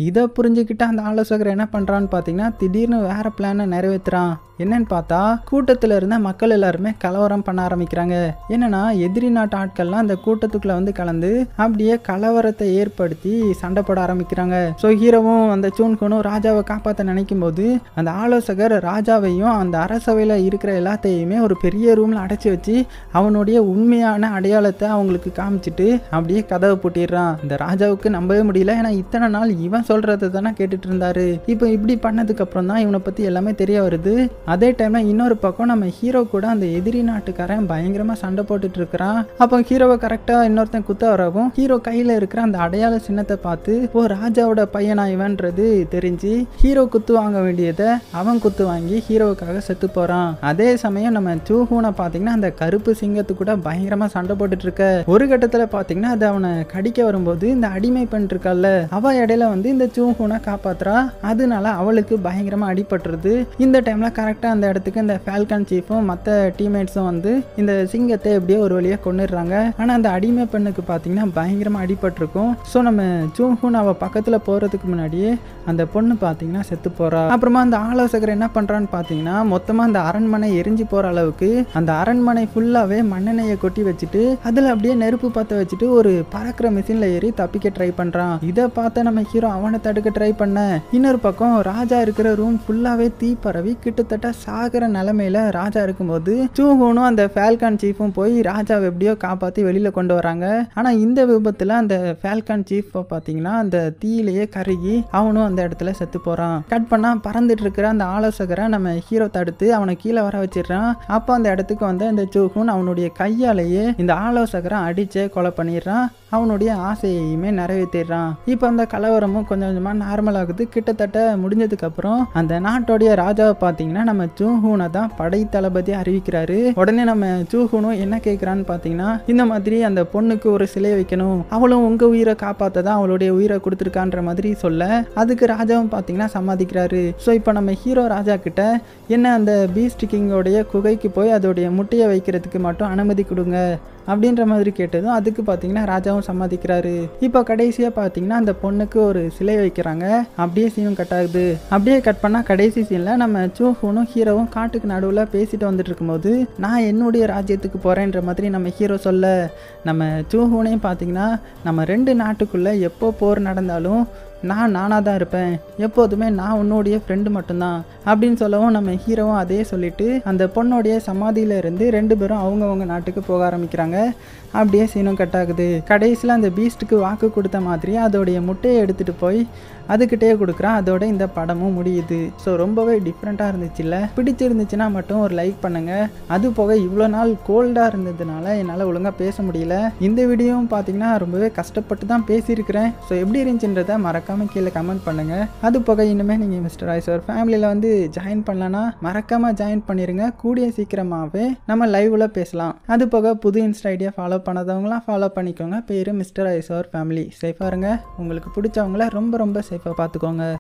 இதை புரிஞ்சுக்கிட்ட அந்த ஆலோசகர் என்ன பண்ணுறான்னு பார்த்தீங்கன்னா திடீர்னு வேற பிளானை நிறைவேற்றுறான் என்னன்னு பார்த்தா கூட்டத்தில் இருந்த மக்கள் எல்லாருமே கலவரம் பண்ண ஆரம்பிக்கிறாங்க என்னன்னா எதிரி நாட்டு ஆட்கள்லாம் அந்த கூட்டத்துக்குள்ள வந்து கலந்து அப்படியே கலவரத்தை ஏற்படுத்தி சண்டை போட ஆரம்பிக்கிறாங்க ஸோ ஹீரோவும் அந்த சூன்கனும் ராஜாவை காப்பாற்ற நினைக்கும் போது அந்த ஆலோசகர் ராஜாவையும் அந்த அரசவையில் இருக்கிற எல்லாத்தையுமே ஒரு பெரிய ரூமில் அடைச்சி வச்சு அவனுடைய உண்மையான அடையாளத்தை அவங்களுக்கு காமிச்சிட்டு அப்படியே கதவை பூட்டிடுறான் இந்த ராஜாவுக்கு நம்பவே முடியல ஏன்னா இத்தனை நாள் இவன் சொல்றதை தானே கேட்டுட்டு இருந்தாரு இப்போ இப்படி பண்ணதுக்கு அப்புறம் தான் இவனை பற்றி எல்லாமே தெரிய வருது அதே டைமில் இன்னொரு பக்கம் நம்ம ஹீரோ கூட அந்த எதிரி நாட்டுக்காரன் பயங்கரமாக சண்டை போட்டுட்டு இருக்கிறான் அப்போ ஹீரோவை கரெக்டாக இன்னொருத்தன் குத்த வரவும் ஹீரோ கையில் இருக்கிற அந்த அடையாள சின்னத்தை பார்த்து ஓ ராஜாவோட பையனா இவன்றது தெரிஞ்சு ஹீரோ குத்து வாங்க வேண்டியதை அவன் குத்து வாங்கி ஹீரோவுக்காக செத்து போகிறான் அதே சமயம் நம்ம சூஹூனை பார்த்தீங்கன்னா அந்த கருப்பு சிங்கத்து கூட பயங்கரமாக சண்டை போட்டுட்டு இருக்க ஒரு கட்டத்தில் பார்த்தீங்கன்னா அது அவனை கடிக்க வரும்போது இந்த அடிமை பெண் இருக்கால்ல அவ இடையில வந்து இந்த சூஹூனை காப்பாத்துறா அதனால அவளுக்கு பயங்கரமாக அடிபட்டுருது இந்த டைமில் கரெக்டாக அந்த இடத்துக்கு இந்த ஃபால்கான் சீஃபும் மற்ற டீம்மேட்ஸும் வந்து இந்த சிங்கத்தை எப்படியோ ஒரு வழியாக கொண்டுடுறாங்க ஆனால் அந்த அடிமை பெண்ணுக்கு பார்த்தீங்கன்னா பயங்கரமாக அடிபட்டிருக்கும் ஸோ நம்ம சூஹூன் அவள் பக்கத்தில் போகிறதுக்கு முன்னாடியே அந்த பொண்ணு பார்த்தீங்கன்னா செத்து போகிறா அப்புறமா அந்த ஆலோசகர் என்ன பண்ணுறான்னு பார்த்தீங்கன்னா மொத்தமாக அந்த அரண்மனை எரிஞ்சு போகிற அளவுக்கு அந்த அரண்மனை ஃபுல்லாகவே மண்ணெண்ணெயை கொட்டி வச்சுட்டு அதில் அப்படியே நெருப்பு பற்ற வச்சுட்டு ஒரு பறக்கிற மிஷினில் ஏறி தப்பிக்க ட்ரை பண்ணுறான் இதை பார்த்த நம்ம ஹீரோ அவனை தடுக்க ட்ரை பண்ண இன்னொரு பக்கம் ராஜா இருக்கிற ரூம் ஃபுல்லாகவே தீ பரவி கிட்டத்தட்ட சாகிற நிலமையில ராஜா இருக்கும்போது சூஹூனும் அந்த ஃபால்கான் சீஃபும் போய் ராஜாவை எப்படியோ காப்பாற்றி வெளியில் கொண்டு வராங்க ஆனால் இந்த விபத்தில் அந்த ஃபால்கான் சீஃப் பார்த்தீங்கன்னா அந்த தீயிலேயே கருகி அவனும் அந்த இடத்துல செத்து போகிறான் கட் பண்ணால் பறந்துட்டு இருக்கிற அந்த ஆலோசகரை நம்ம ஹீரோ தடுத்து அவனை கீழே வர வச்சிடுறான் அப்போ அந்த இடத்துக்கு வந்து அந்த சூஹூன் அவனுடைய கையாலேயே இந்த ஆலோசகரை அடிச்சே கொலை பண்ணிடுறான் அவனுடைய ஆசையையுமே நிறைவேற்றிடுறான் இப்போ அந்த கலவரமும் கொஞ்சம் கொஞ்சமாக நார்மல் ஆகுது கிட்டத்தட்ட முடிஞ்சதுக்கு அப்புறம் அந்த நாட்டோடைய ராஜாவை பார்த்தீங்கன்னா நம்ம சூஹூனை தான் படை தளபதி அறிவிக்கிறாரு உடனே நம்ம சூஹூனும் என்ன கேட்குறான்னு பார்த்தீங்கன்னா இந்த மாதிரி அந்த பொண்ணுக்கு ஒரு சிலை வைக்கணும் அவளும் உங்க உயிரை காப்பாற்ற தான் அவளுடைய உயிரை கொடுத்துருக்கான்ற மாதிரி சொல்ல அதுக்கு ராஜாவும் பார்த்தீங்கன்னா சம்மதிக்கிறாரு ஸோ இப்போ நம்ம ஹீரோ ராஜா கிட்ட என்ன அந்த பீஸ்ட் கிங்கோடைய குகைக்கு போய் அதோடைய முட்டையை வைக்கிறதுக்கு மட்டும் அனுமதி கொடுங்க அப்படின்ற மாதிரி கேட்டதும் அதுக்கு பார்த்தீங்கன்னா ராஜாவும் சம்மதிக்கிறாரு இப்போ கடைசியாக பார்த்தீங்கன்னா அந்த பொண்ணுக்கு ஒரு சிலை வைக்கிறாங்க அப்படியே சீனும் கட் ஆகுது அப்படியே கட் பண்ணால் கடைசி சீனில் நம்ம சூஹூனும் ஹீரோவும் காட்டுக்கு நடுவில் பேசிட்டு வந்துட்டு இருக்கும்போது நான் என்னுடைய ராஜ்யத்துக்கு போகிறேன்ற மாதிரி நம்ம ஹீரோ சொல்ல நம்ம சூஹூனையும் பார்த்தீங்கன்னா நம்ம ரெண்டு நாட்டுக்குள்ளே எப்போ போர் நடந்தாலும் நான் நானாக தான் இருப்பேன் எப்போதுமே நான் உன்னுடைய ஃப்ரெண்டு மட்டும்தான் அப்படின்னு சொல்லவும் நம்ம ஹீரோவும் அதே சொல்லிட்டு அந்த பொண்ணுடைய சமாதியில இருந்து ரெண்டு பேரும் அவங்கவங்க நாட்டுக்கு போக ஆரம்பிக்கிறாங்க அப்படியே சீனும் கட் ஆகுது கடைசியில் அந்த பீஸ்ட்டுக்கு வாக்கு கொடுத்த மாதிரி அதோடைய முட்டையை எடுத்துகிட்டு போய் அதுக்கிட்டே கொடுக்குறான் அதோட இந்த படமும் முடியுது ஸோ ரொம்பவே டிஃப்ரெண்ட்டாக இருந்துச்சுல்ல பிடிச்சிருந்துச்சுன்னா மட்டும் ஒரு லைக் பண்ணுங்கள் அது போக இவ்வளோ நாள் கோல்டாக இருந்ததுனால என்னால் ஒழுங்காக பேச முடியல இந்த வீடியோவும் பார்த்தீங்கன்னா ரொம்பவே கஷ்டப்பட்டு தான் பேசியிருக்கிறேன் ஸோ எப்படி இருந்துச்சுன்றதை மறக்காமல் கீழே கமெண்ட் பண்ணுங்கள் அது போக இனிமேல் நீங்கள் மிஸ்டர் ஐசர் ஃபேமிலியில் வந்து ஜாயின் பண்ணலன்னா மறக்காமல் ஜாயின் பண்ணிடுங்க கூடிய சீக்கிரமாகவே நம்ம லைவில் பேசலாம் அது போக புது இன்ஸ்டா ஐடியா ஃபாலோ பண்ணாதவங்களாம் ஃபாலோ பண்ணிக்கோங்க பேர் மிஸ்டர் ஐசோர் ஃபேமிலி சேஃபாக இருங்க உங்களுக்கு பிடிச்சவங்கள ரொம்ப ரொம்ப சேஃபாக பார்த்துக்கோங்க